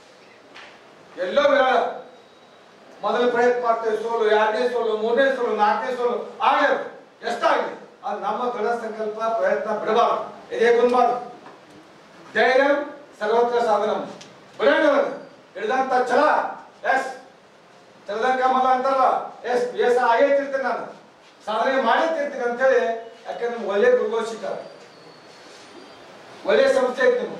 ಎಲ್ಲೋ ವಿರಳ ಮೊದಲ ಪ್ರಯತ್ನ ಮಾಡ್ತೇವೆ ಸೋಲು ಎರಡನೇ ಸೋಲು ಮೂರನೇ ಸೋಲು ನಾಲ್ಕನೇ ಸೋಲು ಆಗಲಿ ಎಷ್ಟಾಗಲಿ ಅದು ನಮ್ಮ ದೃಢ ಸಂಕಲ್ಪ ಪ್ರಯತ್ನ ಬಿಡಬಾರ್ದು ಇದೇ ಗುಣಬಾರ್ದು ಧೈರ್ಯ ಸರ್ವತ್ರ ಸಾಧನ ಬಿಡಂಗಿಲ್ಲ ಹಿಡಿದಂತ ಛಲ ಎಸ್ ಚಲದಂಕ ಮಲ್ಲ ಅಂತಾರಲ್ಲ ಎಸ್ ಎಸ್ ಆಗೇ ತಿರ್ತೀನಿ ನಾನು ಸಾಧನೆ ಮಾಡೇ ತಿರ್ತೀನಿ ಅಂತೇಳಿ ಯಾಕಂದ್ರೆ ನಿಮ್ಗೆ ಒಳ್ಳೆ ಗುರುಗಳು ಸಿಗ್ತಾರೆ ಒಳ್ಳೆ ಸಂಸ್ಥೆ ಐತಿ ನಿಮ್ಗೆ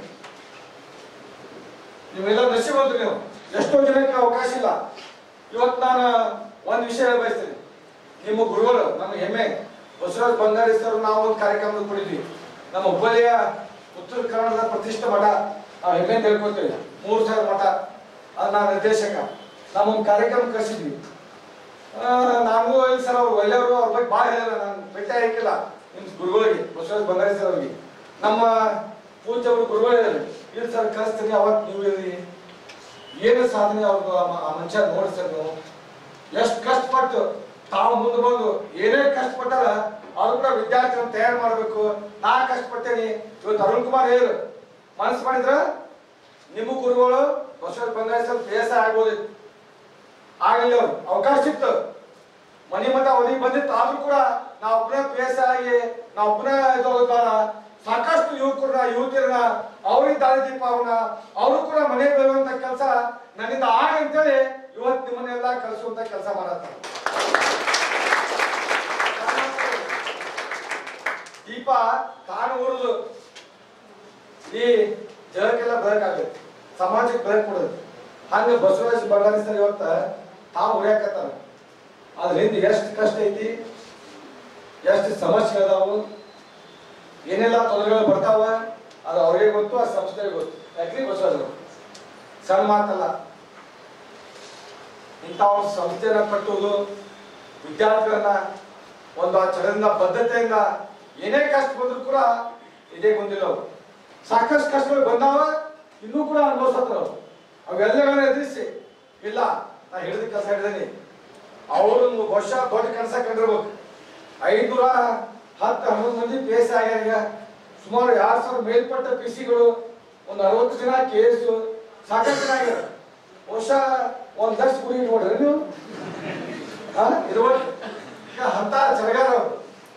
ನೀವೆಲ್ಲ ನಶಿವಂತರು ನೀವು ಎಷ್ಟೋ ಜನಕ್ಕೆ ಅವಕಾಶ ಇಲ್ಲ ಇವತ್ತು ನಾನು ಒಂದು ವಿಷಯ ಬಯಸ್ತೀನಿ ನಿಮ್ಮ ಗುರುಗಳು ನಮ್ಮ ಹೆಮ್ಮೆ ಬಸವರಾಜ್ ಬಂಗಾರಿ ಸರ್ ನಾವು ಒಂದು ಕಾರ್ಯಕ್ರಮ ಕೊಡಿದ್ವಿ ನಮ್ಮ ಹುಬ್ಬಳ್ಳಿಯ ಉತ್ತರ ಕನ್ನಡದ ಪ್ರತಿಷ್ಠೆ ಮಠ ನಾವು ಹೆಮ್ಮೆ ತಿಳ್ಕೊತೀವಿ ಮೂರು ಸಾವಿರ ಮಠ ಅದು ನಾನು ನಿರ್ದೇಶಕ ನಾವು ಒಂದು ಕಾರ್ಯಕ್ರಮ ಕರೆಸಿದ್ವಿ ಆ, ನಾನು ಇಲ್ಲಿ ಸರ್ ಅವ್ರು ಒಳ್ಳೆಯವರು ಅವ್ರ ಬಗ್ಗೆ ಭಾಳ ಹೇಳಿಲ್ಲ ನಾನು ಭೇಟಿ ಆಗಿಲ್ಲ ನಿಮ್ ಗುರುಗಳಿಗೆ ಬಸವರಾಜ ಬಂಗಾರಿ ಸರ್ ಅವರಿಗೆ ನಮ್ಮ ಪೂಜ್ಯ ಅವರು ಗುರುಗಳಿದ್ದಾರೆ ಇಲ್ಲಿ ಸರ್ ಕಳಿಸ್ತೀನಿ ಅವತ್ತು ನೀವು ಇರ್ರಿ ಏನು ಸಾಧನೆ ಅವ್ರು ಆ- ಆ ಮನುಷ್ಯ ನೋಡಿ ಸರ್ ನೀವು ಎಷ್ಟು ಕಷ್ಟಪಟ್ಟು ತಾವು ಮುಂದೆ ಬಂದು ಏನೇ ಕಷ್ಟಪಟ್ಟಾರ ಅವ್ರು ಕೂಡ ವಿದ್ಯಾರ್ಥಿಗಳನ್ನ ತಯಾರು ಮಾಡಬೇಕು ನಾ ಕಷ್ಟಪಟ್ಟೇನಿ ಇವತ್ತು ಅರುಣ್ ಕುಮಾರ್ ಹೇಳು ಮನಸ್ಸು ಮಾಡಿದ್ರ ನಿಮ್ಮ ಗುರುಗಳು ಬಸವರಾಜ ಬಂಗಾರಿ ಸರ್ ಪಿ ಎಸ್ ಆಗ್ಬೋದಿತ್ತು ಆಗಲಿಲ್ಲ ಅವ್ರು ಅವಕಾಶ ಸಿಕ್ತು ಮನೆ ಮಠ ಒದಗಿ ಬಂದಿತ್ತು ಆದ್ರೂ ಕೂಡ ನಾವು ಒಬ್ಬನೇ ಪಿ ಎಸ್ ಆಗಿ ನಾವು ಒಬ್ಬನೇ ಇದ್ದೋಗ್ತಾರ ಸಾಕಷ್ಟು ಯುವಕರನ್ನ ಯುವತಿಯರನ್ನ ಅವ್ರಿಗೆ ದಾರಿ ದೀಪ ಅವನ್ನ ಅವರು ಕೂಡ ಮನೆ ಬರುವಂತ ಕೆಲಸ ನನ್ನಿಂದ ಆಗಂತೇಳಿ ಇವತ್ತು ನಿಮ್ಮನ್ನೆಲ್ಲ ಕಲಿಸುವಂತ ಕೆಲಸ ಮಾಡತ್ತ ದೀಪ ತಾನು ಉರಿದು ಈ ಜಗಕ್ಕೆಲ್ಲ ಬೆಳಕಾಗತ್ತೆ ಸಮಾಜಕ್ಕೆ ಬೆಳಕು ಕೊಡುತ್ತೆ ಹಂಗ ಬಸವರಾಜ ಬಳ್ಳಾರಿ ಸರ್ ಇವತ್ತ ತಾವು ಉರಿಯಾಕತ್ತಾರ ಅದ್ರ ಹಿಂದೆ ಎಷ್ಟು ಕಷ್ಟ ಐತಿ ಎಷ್ಟು ಸಮಸ್ಯೆ ಅದಾವು ಏನೆಲ್ಲ ತೊಂದರೆಗಳು ಬರ್ತಾವ ಅದು ಅವ್ರಿಗೆ ಗೊತ್ತು ಆ ಸಂಸ್ಥೆಗೆ ಗೊತ್ತು ಯಾಕ್ರಿ ಬಸವರಾಜರು ಸಣ್ಣ ಮಾತಲ್ಲ ಇಂಥ ಒಂದು ಸಂಸ್ಥೆನ ಕಟ್ಟುವುದು ವಿದ್ಯಾರ್ಥಿಗಳನ್ನ ಒಂದು ಆ ಚಲನ ಬದ್ಧತೆಯಿಂದ ಏನೇ ಕಷ್ಟ ಬಂದ್ರು ಕೂಡ ಇದೇ ಬಂದಿಲ್ಲ ಅವ್ರು ಸಾಕಷ್ಟು ಕಷ್ಟಗಳು ಬಂದಾವ ಇನ್ನೂ ಕೂಡ ಅನುಭವಿಸತ್ರ ಅವ್ರು ಅವೆಲ್ಲಗಳನ್ನ ಎದುರಿಸಿ ಇಲ್ಲ ನಾ ಹಿಡಿದ ಕೆಲಸ ಹಿಡಿದೀನಿ ಅವರು ವರ್ಷ ದೊಡ್ಡ ಕೆಲಸ ಕಂಡಿರ್ಬೇಕು ಐನೂರ ಹತ್ತು ಹನ್ನೊಂದು ಮಂದಿ ಪಿ ಎಸ್ ಆಗ್ಯಾರ ಈಗ ಸುಮಾರು ಎರಡ್ ಸಾವಿರ ಮೇಲ್ಪಟ್ಟ ಪಿ ಸಿಗಳು ಒಂದು ಅರವತ್ತು ಜನ ಕೆ ಎಸ್ ಸಾಕಷ್ಟು ಜನ ಆಗ್ಯಾರ ಬಹುಶಃ ಒಂದ್ ಲಕ್ಷ ಗುರಿ ನೋಡ್ರಿ ನೀವು ಹಾ ಇರ್ಬೇಕು ಈಗ ಅಂತ ಜರಗಾರ ಅವ್ರು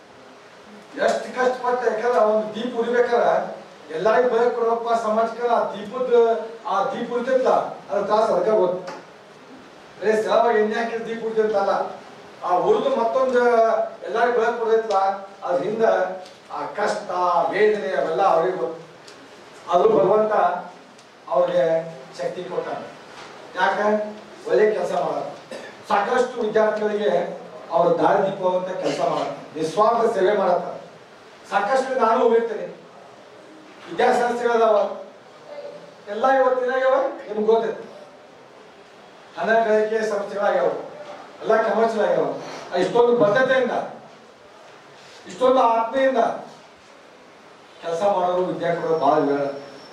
ಎಷ್ಟು ಕಷ್ಟಪಟ್ಟು ಯಾಕಂದ್ರೆ ಒಂದು ದೀಪ ಉರಿಬೇಕಾರ ಎಲ್ಲರಿಗೂ ಭಯ ಕೊಡಪ್ಪ ಸಮಾಜಕ್ಕೆ ಆ ದೀಪದ ಆ ದೀಪ ಉರಿತೈತಲ್ಲ ಅದ್ರ ತ್ರಾಸ ಅದಕ್ಕೆ ಗೊತ್ತು ಅದೇ ಸಲವಾಗಿ ಎಣ್ಣೆ ಹಾಕಿದ ದೀಪ ಉರಿತೈತಲ್ಲ ಆ ಉರಿದು ಮತ್ತೊಂದು ಎಲ್ಲರಿಗೂ ಭಯ ಕೊಡೈತಲ್ಲ ಅದ್ರ ಹಿಂದ ಆ ಕಷ್ಟ ವೇದನೆ ಅವೆಲ್ಲ ಅವ್ರಿಗೆ ಗೊತ್ತು ಅದು ಭಗವಂತ ಅವ್ರಿಗೆ ಶಕ್ತಿ ಕೊಟ್ಟಾನೆ ಯಾಕೆ ಒಳ್ಳೆ ಕೆಲಸ ಮಾಡೋದು ಸಾಕಷ್ಟು ವಿದ್ಯಾರ್ಥಿಗಳಿಗೆ ಅವ್ರ ದಾರಿ ದೀಪವಂತ ಕೆಲಸ ಮಾಡತ್ತ ನಿಸ್ವಾರ್ಥ ಸೇವೆ ಮಾಡತ್ತ ಸಾಕಷ್ಟು ನಾನು ಹೋಗಿರ್ತೀನಿ ವಿದ್ಯಾಸಂಸ್ಥೆಗಳದಾವ ಎಲ್ಲ ಇವತ್ತಿನಾಗ್ಯಾವ ನಿಮ್ಗೆ ಗೊತ್ತೈತಿ ಹಣ ಗಳಿಕೆ ಸಂಸ್ಥೆಗಳಾಗ್ಯಾವ ಎಲ್ಲ ಕಮರ್ಷಿಯಲ್ ಆಗ್ಯಾವ ಆ ಇಷ್ಟೊಂದು ಬದ್ಧತೆಯಿಂದ ಇಷ್ಟೊಂದು ಆತ್ಮೆಯಿಂದ ಕೆಲಸ ಮಾಡೋರು ವಿದ್ಯಾ ಕೊಡೋರು ಭಾಳ ಬೇಡ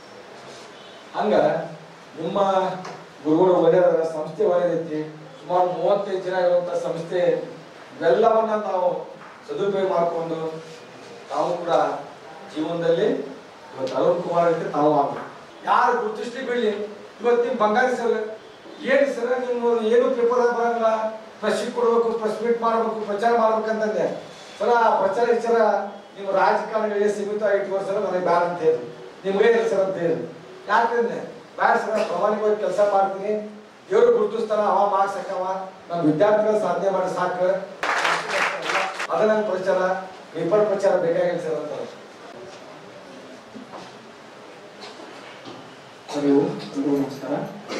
ಹಂಗ ನಿಮ್ಮ ಗುರುಗಳು ಒಳ್ಳೆಯದ ಸಂಸ್ಥೆ ಒಳ್ಳೆಯದೈತಿ ಸುಮಾರು ಮೂವತ್ತೈದು ಜನ ಇರುವಂತ ಸಂಸ್ಥೆ ಇವೆಲ್ಲವನ್ನ ನಾವು ಸದುಪಯೋಗ ಮಾಡಿಕೊಂಡು ತಾವು ಕೂಡ ಜೀವನದಲ್ಲಿ ಇವತ್ತು ಅರುಣ್ ಕುಮಾರ್ ಅಂತ ತಾವು ಆಗ್ಬೇಕು ಯಾರು ಗುರುತಿಸ್ಲಿ ಬಿಡ್ಲಿ ಇವತ್ತು ನಿಮ್ ಬಂಗಾರಿ ಸರ್ ಏನು ಸರ್ ನಿಮ್ಮ ಏನು ಪೇಪರ್ ಬರಂಗಿಲ್ಲ ಪ್ರೆಸ್ ಕೊಡ್ಬೇಕು ಪ್ರೆಸ್ ಮೀಟ್ ಮಾಡ್ಬೇಕು ಪ್ರಚಾರ ಮಾಡ್ಬೇಕಂತಂದೆ ಸರ ಆ ಪ್ರಚಾರ ವಿಚಾರ ನಿಮ್ಮ ರಾಜಕಾರಣಿಗಳಿಗೆ ಸೀಮಿತ ಇಟ್ಕೊಂಡು ಸರ್ ನನಗೆ ಬ್ಯಾಡ ಅಂತ ಹೇಳಿ ನಿಮ್ಗೆ ಇಲ್ಲ ಸರ್ ಅಂತ ಹೇಳಿ ಯಾಕಂದ್ರೆ ಬ್ಯಾಡ ಸರ್ ಪ್ರಾಮಾಣಿಕವಾಗಿ ಕೆಲಸ ಮಾಡ್ತೀನಿ ದೇವ್ರು ಗುರುತಿಸ್ತಾನ ಅವ ಮಾರ್ಕ್ಸ್ ಹಾಕವ ನಮ್ಮ ವಿದ್ಯಾರ್ಥಿಗಳು ಸಾಧನೆ ಮಾಡಿ ಸಾಕು ಅದ ನನ್ನ ಪ್ರಚಾರ ಪೇಪರ್ ಪ್ರಚಾರ ಬೇಕಾಗಿಲ್ಲ ಸರ್ ಅಂತ ಹರಿವು ಎಲ್ರಿಗೂ ನಮಸ್ಕಾರ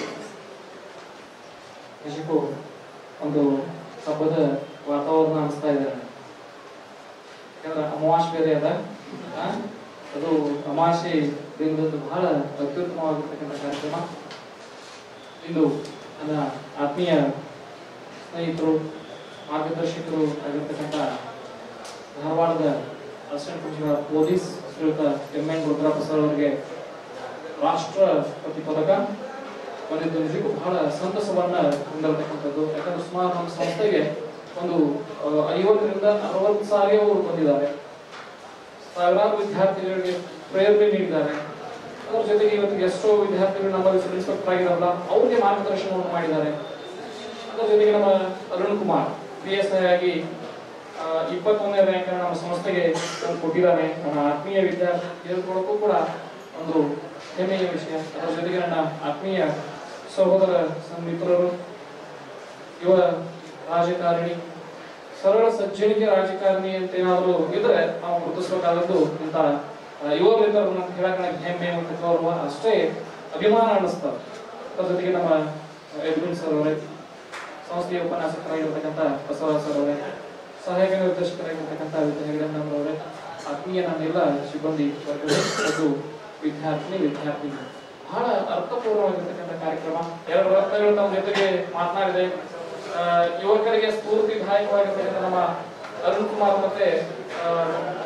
ನಿಜಕ್ಕೂ ಒಂದು ಹಬ್ಬದ ವಾತಾವರಣ ಅನಿಸ್ತಾ ಇದೆ ನನಗೆ. ಯಾಕಂದ್ರೆ ಅಮಾವಾಸ್ಯೆ ಬೇರೆ ಅದ ಆ? ಅದು ಅಮಾವಾಸ್ಯೆ ದಿನದಂದು ಬಹಳ ಅತ್ಯುತ್ತಮವಾಗಿರ್ತಕ್ಕಂಥ ಕಾರ್ಯಕ್ರಮ ಇಂದು ನನ್ನ ಆತ್ಮೀಯ ಸ್ನೇಹಿತರು ಮಾರ್ಗದರ್ಶಕರು ಆಗಿರ್ತಕ್ಕಂಥ ಧಾರವಾಡದ ಅಸಿಸ್ಟೆಂಟ್ ಕಮಿಷನರ್ ಪೊಲೀಸ್ ಶ್ರೀಯುತ ಎಂ ಎನ್ ರುದ್ರಪ್ಪ ಸರ್ ಅವರಿಗೆ ರಾಷ್ಟ್ರಪತಿ ಪದಕ ಬಂದಿದ್ದು ನಿಜಕ್ಕೂ ಬಹಳ ಸಂತಸವನ್ನ ಹೊಂದಿರತಕ್ಕಂಥದ್ದು ಯಾಕಂದ್ರೆ ಸುಮಾರು ನಮ್ಮ ಸಂಸ್ಥೆಗೆ ಒಂದು ಆ, ಐವತ್ತರಿಂದ ಅರವತ್ತು ಸಾರಿ ಅವರು ಬಂದಿದ್ದಾರೆ ಸಾವಿರಾರು ವಿದ್ಯಾರ್ಥಿಗಳಿಗೆ ಪ್ರೇರಣೆ ನೀಡಿದ್ದಾರೆ ಅದರ ಜೊತೆಗೆ ಇವತ್ತಿಗೆ ಎಷ್ಟೋ ವಿದ್ಯಾರ್ಥಿಗಳು ನಮ್ಮಲ್ಲಿ ಸಬ್ ಇನ್ಸ್ಪೆಕ್ಟರ್ ಆಗಿದಾರಲ್ಲ ಅವ್ರಿಗೆ ಮಾರ್ಗದರ್ಶನವನ್ನು ಮಾಡಿದ್ದಾರೆ ಅದರ ಜೊತೆಗೆ ನಮ್ಮ Arun Kumar P S I ಆಗಿ ಇಪ್ಪತ್ತೊಂದನೇ ರ್ಯಾಂಕ್ ನಮ್ಮ ಸಂಸ್ಥೆಗೆ ತಂದು ಕೊಟ್ಟಿದ್ದಾರೆ ನನ್ನ ಆತ್ಮೀಯ ವಿದ್ಯಾರ್ಥಿ ಹೇಳ್ಕೊಳ್ಳೋಕ್ಕೂ ಕೂಡ ಒಂದು ಹೆಮ್ಮೆಯ ವಿಷಯ ಅದರ ಜೊತೆಗೆ ನನ್ನ ಆತ್ಮೀಯ ಸಹೋದರ ಮಿತ್ರರು ಯುವ ರಾಜಕಾರಣಿ ಸರಳ ಸಜ್ಜನಿಕೆ ರಾಜಕಾರಣಿ ಅಂತ ಏನಾದರೂ ಇದ್ರೆ ನಾವು ಗುರುತಿಸಬೇಕಾದದ್ದು ಇಂಥ ಆ, ಯುವ ಮಿತ್ರರನ್ನ ಹೇಳಕ್ ನನಗೆ ಹೆಮ್ಮೆ ಮತ್ತು ಗೌರವ ಅಷ್ಟೇ ಅಭಿಮಾನ ಅನ್ನಿಸ್ತದೆ ಅದ್ರ ಜೊತೆಗೆ ನಮ್ಮ ಎಡ್ವಿನ್ ಸರ್ ಅವರೇ ಸಂಸ್ಥೆಯ ಉಪನ್ಯಾಸಕರಾಗಿರ್ತಕ್ಕಂಥ ಬಸವರಾಜ್ ಸರ್ ಅವರೇ ಸಹಾಯಕ ನಿರ್ದೇಶಕರಾಗಿರ್ತಕ್ಕಂಥ ವಿದ್ಯಾ ಹೆಗಡನ್ ಅವರೇ ಆತ್ಮೀಯ ನನ್ನೆಲ್ಲ ಸಿಬ್ಬಂದಿ ವರ್ಗವೇ ಮತ್ತು ವಿದ್ಯಾರ್ಥಿನಿ ವಿದ್ಯಾರ್ಥಿ ಬಹಳ ಅರ್ಥಪೂರ್ಣವಾಗಿರ್ತಕ್ಕಂಥ ಕಾರ್ಯಕ್ರಮ ಎರಡು ರತ್ನಗಳು ನಮ್ಮ ಜೊತೆಗೆ ಮಾತನಾಡಿದೆ ಆ, ಯುವಕರಿಗೆ ಸ್ಫೂರ್ತಿದಾಯಕವಾಗಿರ್ತಕ್ಕಂಥ ನಮ್ಮ ಅರುಣ್ ಕುಮಾರ್ ಮತ್ತೆ ಆ,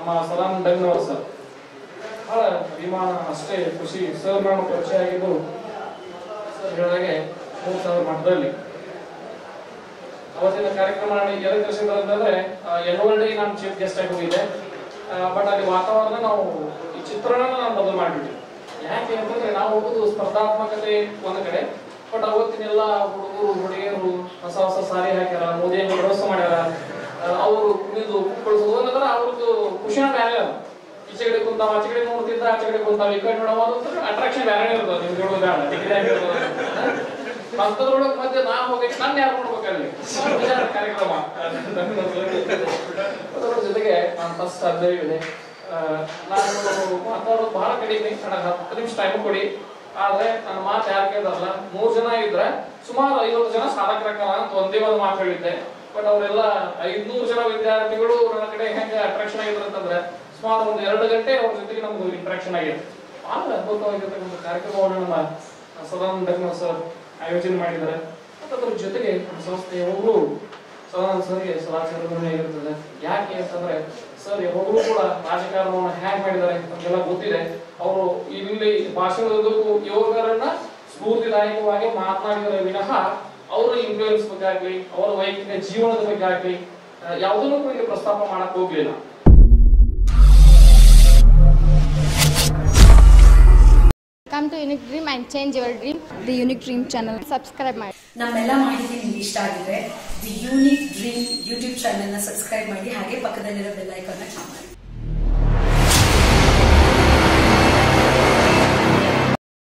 ನಮ್ಮ ಸಲಾಂ ಡಂಗ್ನವರ್ ಸರ್ ಬಹಳ ಅಭಿಮಾನ ಅಷ್ಟೇ ಖುಷಿ ಸರ್ ನಾನು ಪರಿಚಯ ಆಗಿದ್ದು ಸರ್ ಹೇಳಿದಾಗೆ ಮೂರು ಸಾವಿರ ಮಠದಲ್ಲಿ ಅವತ್ತಿನ ಕಾರ್ಯಕ್ರಮ ಎಲ್ಲಿ ಕಳಿಸಿದ್ರು ಅಂತಂದ್ರೆ ಎನ್ನುವಲ್ ಡೇ ನಾನು ಚೀಫ್ ಗೆಸ್ಟ್ ಆಗಿ ಹೋಗಿದ್ದೆ ಬಟ್ ಅಲ್ಲಿ ವಾತಾವರಣ ನಾವು ಈ ಚಿತ್ರಣ ನಾನು ಬದಲು ಮಾಡಿಬಿಟ್ಟಿವಿ ಯಾಕೆ ಅಂತಂದ್ರೆ ನಾವು ಹೋಗೋದು ಸ್ಪರ್ಧಾತ್ಮಕತೆ ಒಂದ್ ಕಡೆ ಬಟ್ ಅವತ್ತಿನೆಲ್ಲ ಹುಡುಗರು ಹುಡುಗಿಯರು ಹೊಸ ಹೊಸ ಸಾರಿ ಹಾಕ್ಯಾರ ಮೋದಿ ವ್ಯವಸ್ಥೆ ಮಾಡ್ಯಾರ ಅವರು ಕುಣಿದು ಕುಕ್ಕಳಿಸೋದು ಅನ್ನೋದ್ರ ಅವ್ರದ್ದು ಖುಷಿನ ಬೇರೆ ಅದು ಈಚೆ ಕಡೆ ಕುಂತಾವ ಆಚೆ ಕಡೆ ನೋಡ್ತಿದ್ದ ಆಚೆ ಕಡೆ ಕುಂತಾವ ಈ ಕಡೆ ನೋಡವ ಅಟ್ರಾಕ್ಷನ್ ಬೇರೆ ಇರ್ತದೆ ನಿಮ್ಗೆ ಹೇಳೋದು ಬೇಡ ಡಿಗ್ರಿ ಆಗಿರ್ತದೆ ಮತ್ತದ್ರೊಳಗೆ ಮಧ್ಯೆ ನಾ ಹೋಗಿ ನನ್ನ ಯಾರು ನೋಡ್ಬೇಕಲ್ಲಿ ವಿಚಾರ ಕಾರ್ಯಕ್ರಮ ಅದ್ರ ಜೊತೆಗೆ ನಾನು ಫಸ್ಟ್ ಅರ್ಧವೇ ಇದೆ ಆ, ನಾನು ಮಾತಾಡೋದು ಬಹಳ ಕಡಿಮೆ ನನಗೆ ಹತ್ತು ನಿಮಿಷ ಟೈಮ್ ಕೊಡಿ ಆದ್ರೆ ನನ್ನ ಮಾತು ಯಾರು ಕೇಳಿದಾರಲ್ಲ ಮೂರ್ ಜನ ಇದ್ರೆ ಸುಮಾರು ಐವತ್ತು ಜನ ಸಾಧಕರಕ್ಕಲ್ಲ ಅಂತ ಒಂದೇ ಒಂದು ಮಾತು ಹೇಳಿದ್ದೆ ಬಟ್ ಅವರೆಲ್ಲ ಐದ್ನೂರು ಜನ ವಿದ್ಯಾರ್ಥಿಗಳು ನನ್ನ ಕಡೆ ಹೆಂಗೆ ಅಟ್ರಾಕ್ಷನ್ ಆಗಿದ್ರು ಅಂತಂದ್ರೆ ಸುಮಾರು ಒಂದು ಎರಡು ಗಂಟೆ ಅವ್ರ ಜೊತೆಗೆ ನಮ್ದು ಇಂಟ್ರಾಕ್ಷನ್ ಆಗಿದೆ ಬಹಳ ಅದ್ಭುತವಾಗಿರ್ತಕ್ಕಂಥ ಕಾರ್ಯಕ್ರಮವನ್ನು ನಮ್ಮ ಸದಾನಂದ ಧರ್ಮ ಸರ್ ಆಯೋಜನೆ ಮಾಡಿದ್ದಾರೆ ಮತ್ತು ಅದ್ರ ಜೊತೆಗೆ ನಮ್ಮ ಸಂಸ್ಥೆ ಯಾವಾಗಲೂ ಸದಾನಂದ ಸರ್ಗೆ ಸದಾಚಾರವನ್ನೇ ಇರುತ್ತದೆ ಯಾಕೆ ಅಂತಂದ್ರೆ ಸರ್ ಯಾವಾಗಲೂ ಕೂಡ ರಾಜಕಾರಣವನ್ನು ಹ್ಯಾಂಗ್ ಮಾಡಿದ್ದಾರೆ ನಮಗೆಲ್ಲ ಗೊತ್ತಿದೆ ಅವರು ಇಲ್ಲಿ ಭಾಷಣದುದ್ದಕ್ಕೂ ಯೋಗರನ್ನ ಸ್ಫೂರ್ತಿದಾಯಕವಾಗಿ ಮಾತನಾಡಿದರೆ ವಿನಃ ಅವರ ಇನ್ಫ್ಲೂಯೆನ್ಸ್ ಬಗ್ಗೆ ಆಗ್ಲಿ ಅವರ ವೈಯಕ್ತಿಕ ಜೀವನದ ಬಗ್ಗೆ ಆಗ್ಲಿ ಆ, ಯಾವುದನ್ನು ಕೂಡ ಇಲ್ಲಿ ಪ್ರಸ್ತಾಪ ಮಾಡಕ್ ಹೋಗ್ಲಿಲ್ಲ Come to Unique Dream and change your dream. The unique dream channel Subscribe ಮಾಡಿ ನಮ್ಮೆಲ್ಲ ಮಾಹಿತಿ ನಿಮ್ಗೆ ಇಷ್ಟ ಆಗಿದ್ರೆ ದಿ ಯೂನಿಕ್ ಡ್ರೀಮ್ ಯೂಟ್ಯೂಬ್ ಚಾನೆಲ್ನ ಸಬ್ಸ್ಕ್ರೈಬ್ ಮಾಡಿ ಹಾಗೆ ಪಕ್ಕದಲ್ಲಿರೋ ಬೆಲ್ ಐಕಾನ್ನ ಕ್ಲಿಕ್ ಮಾಡಿ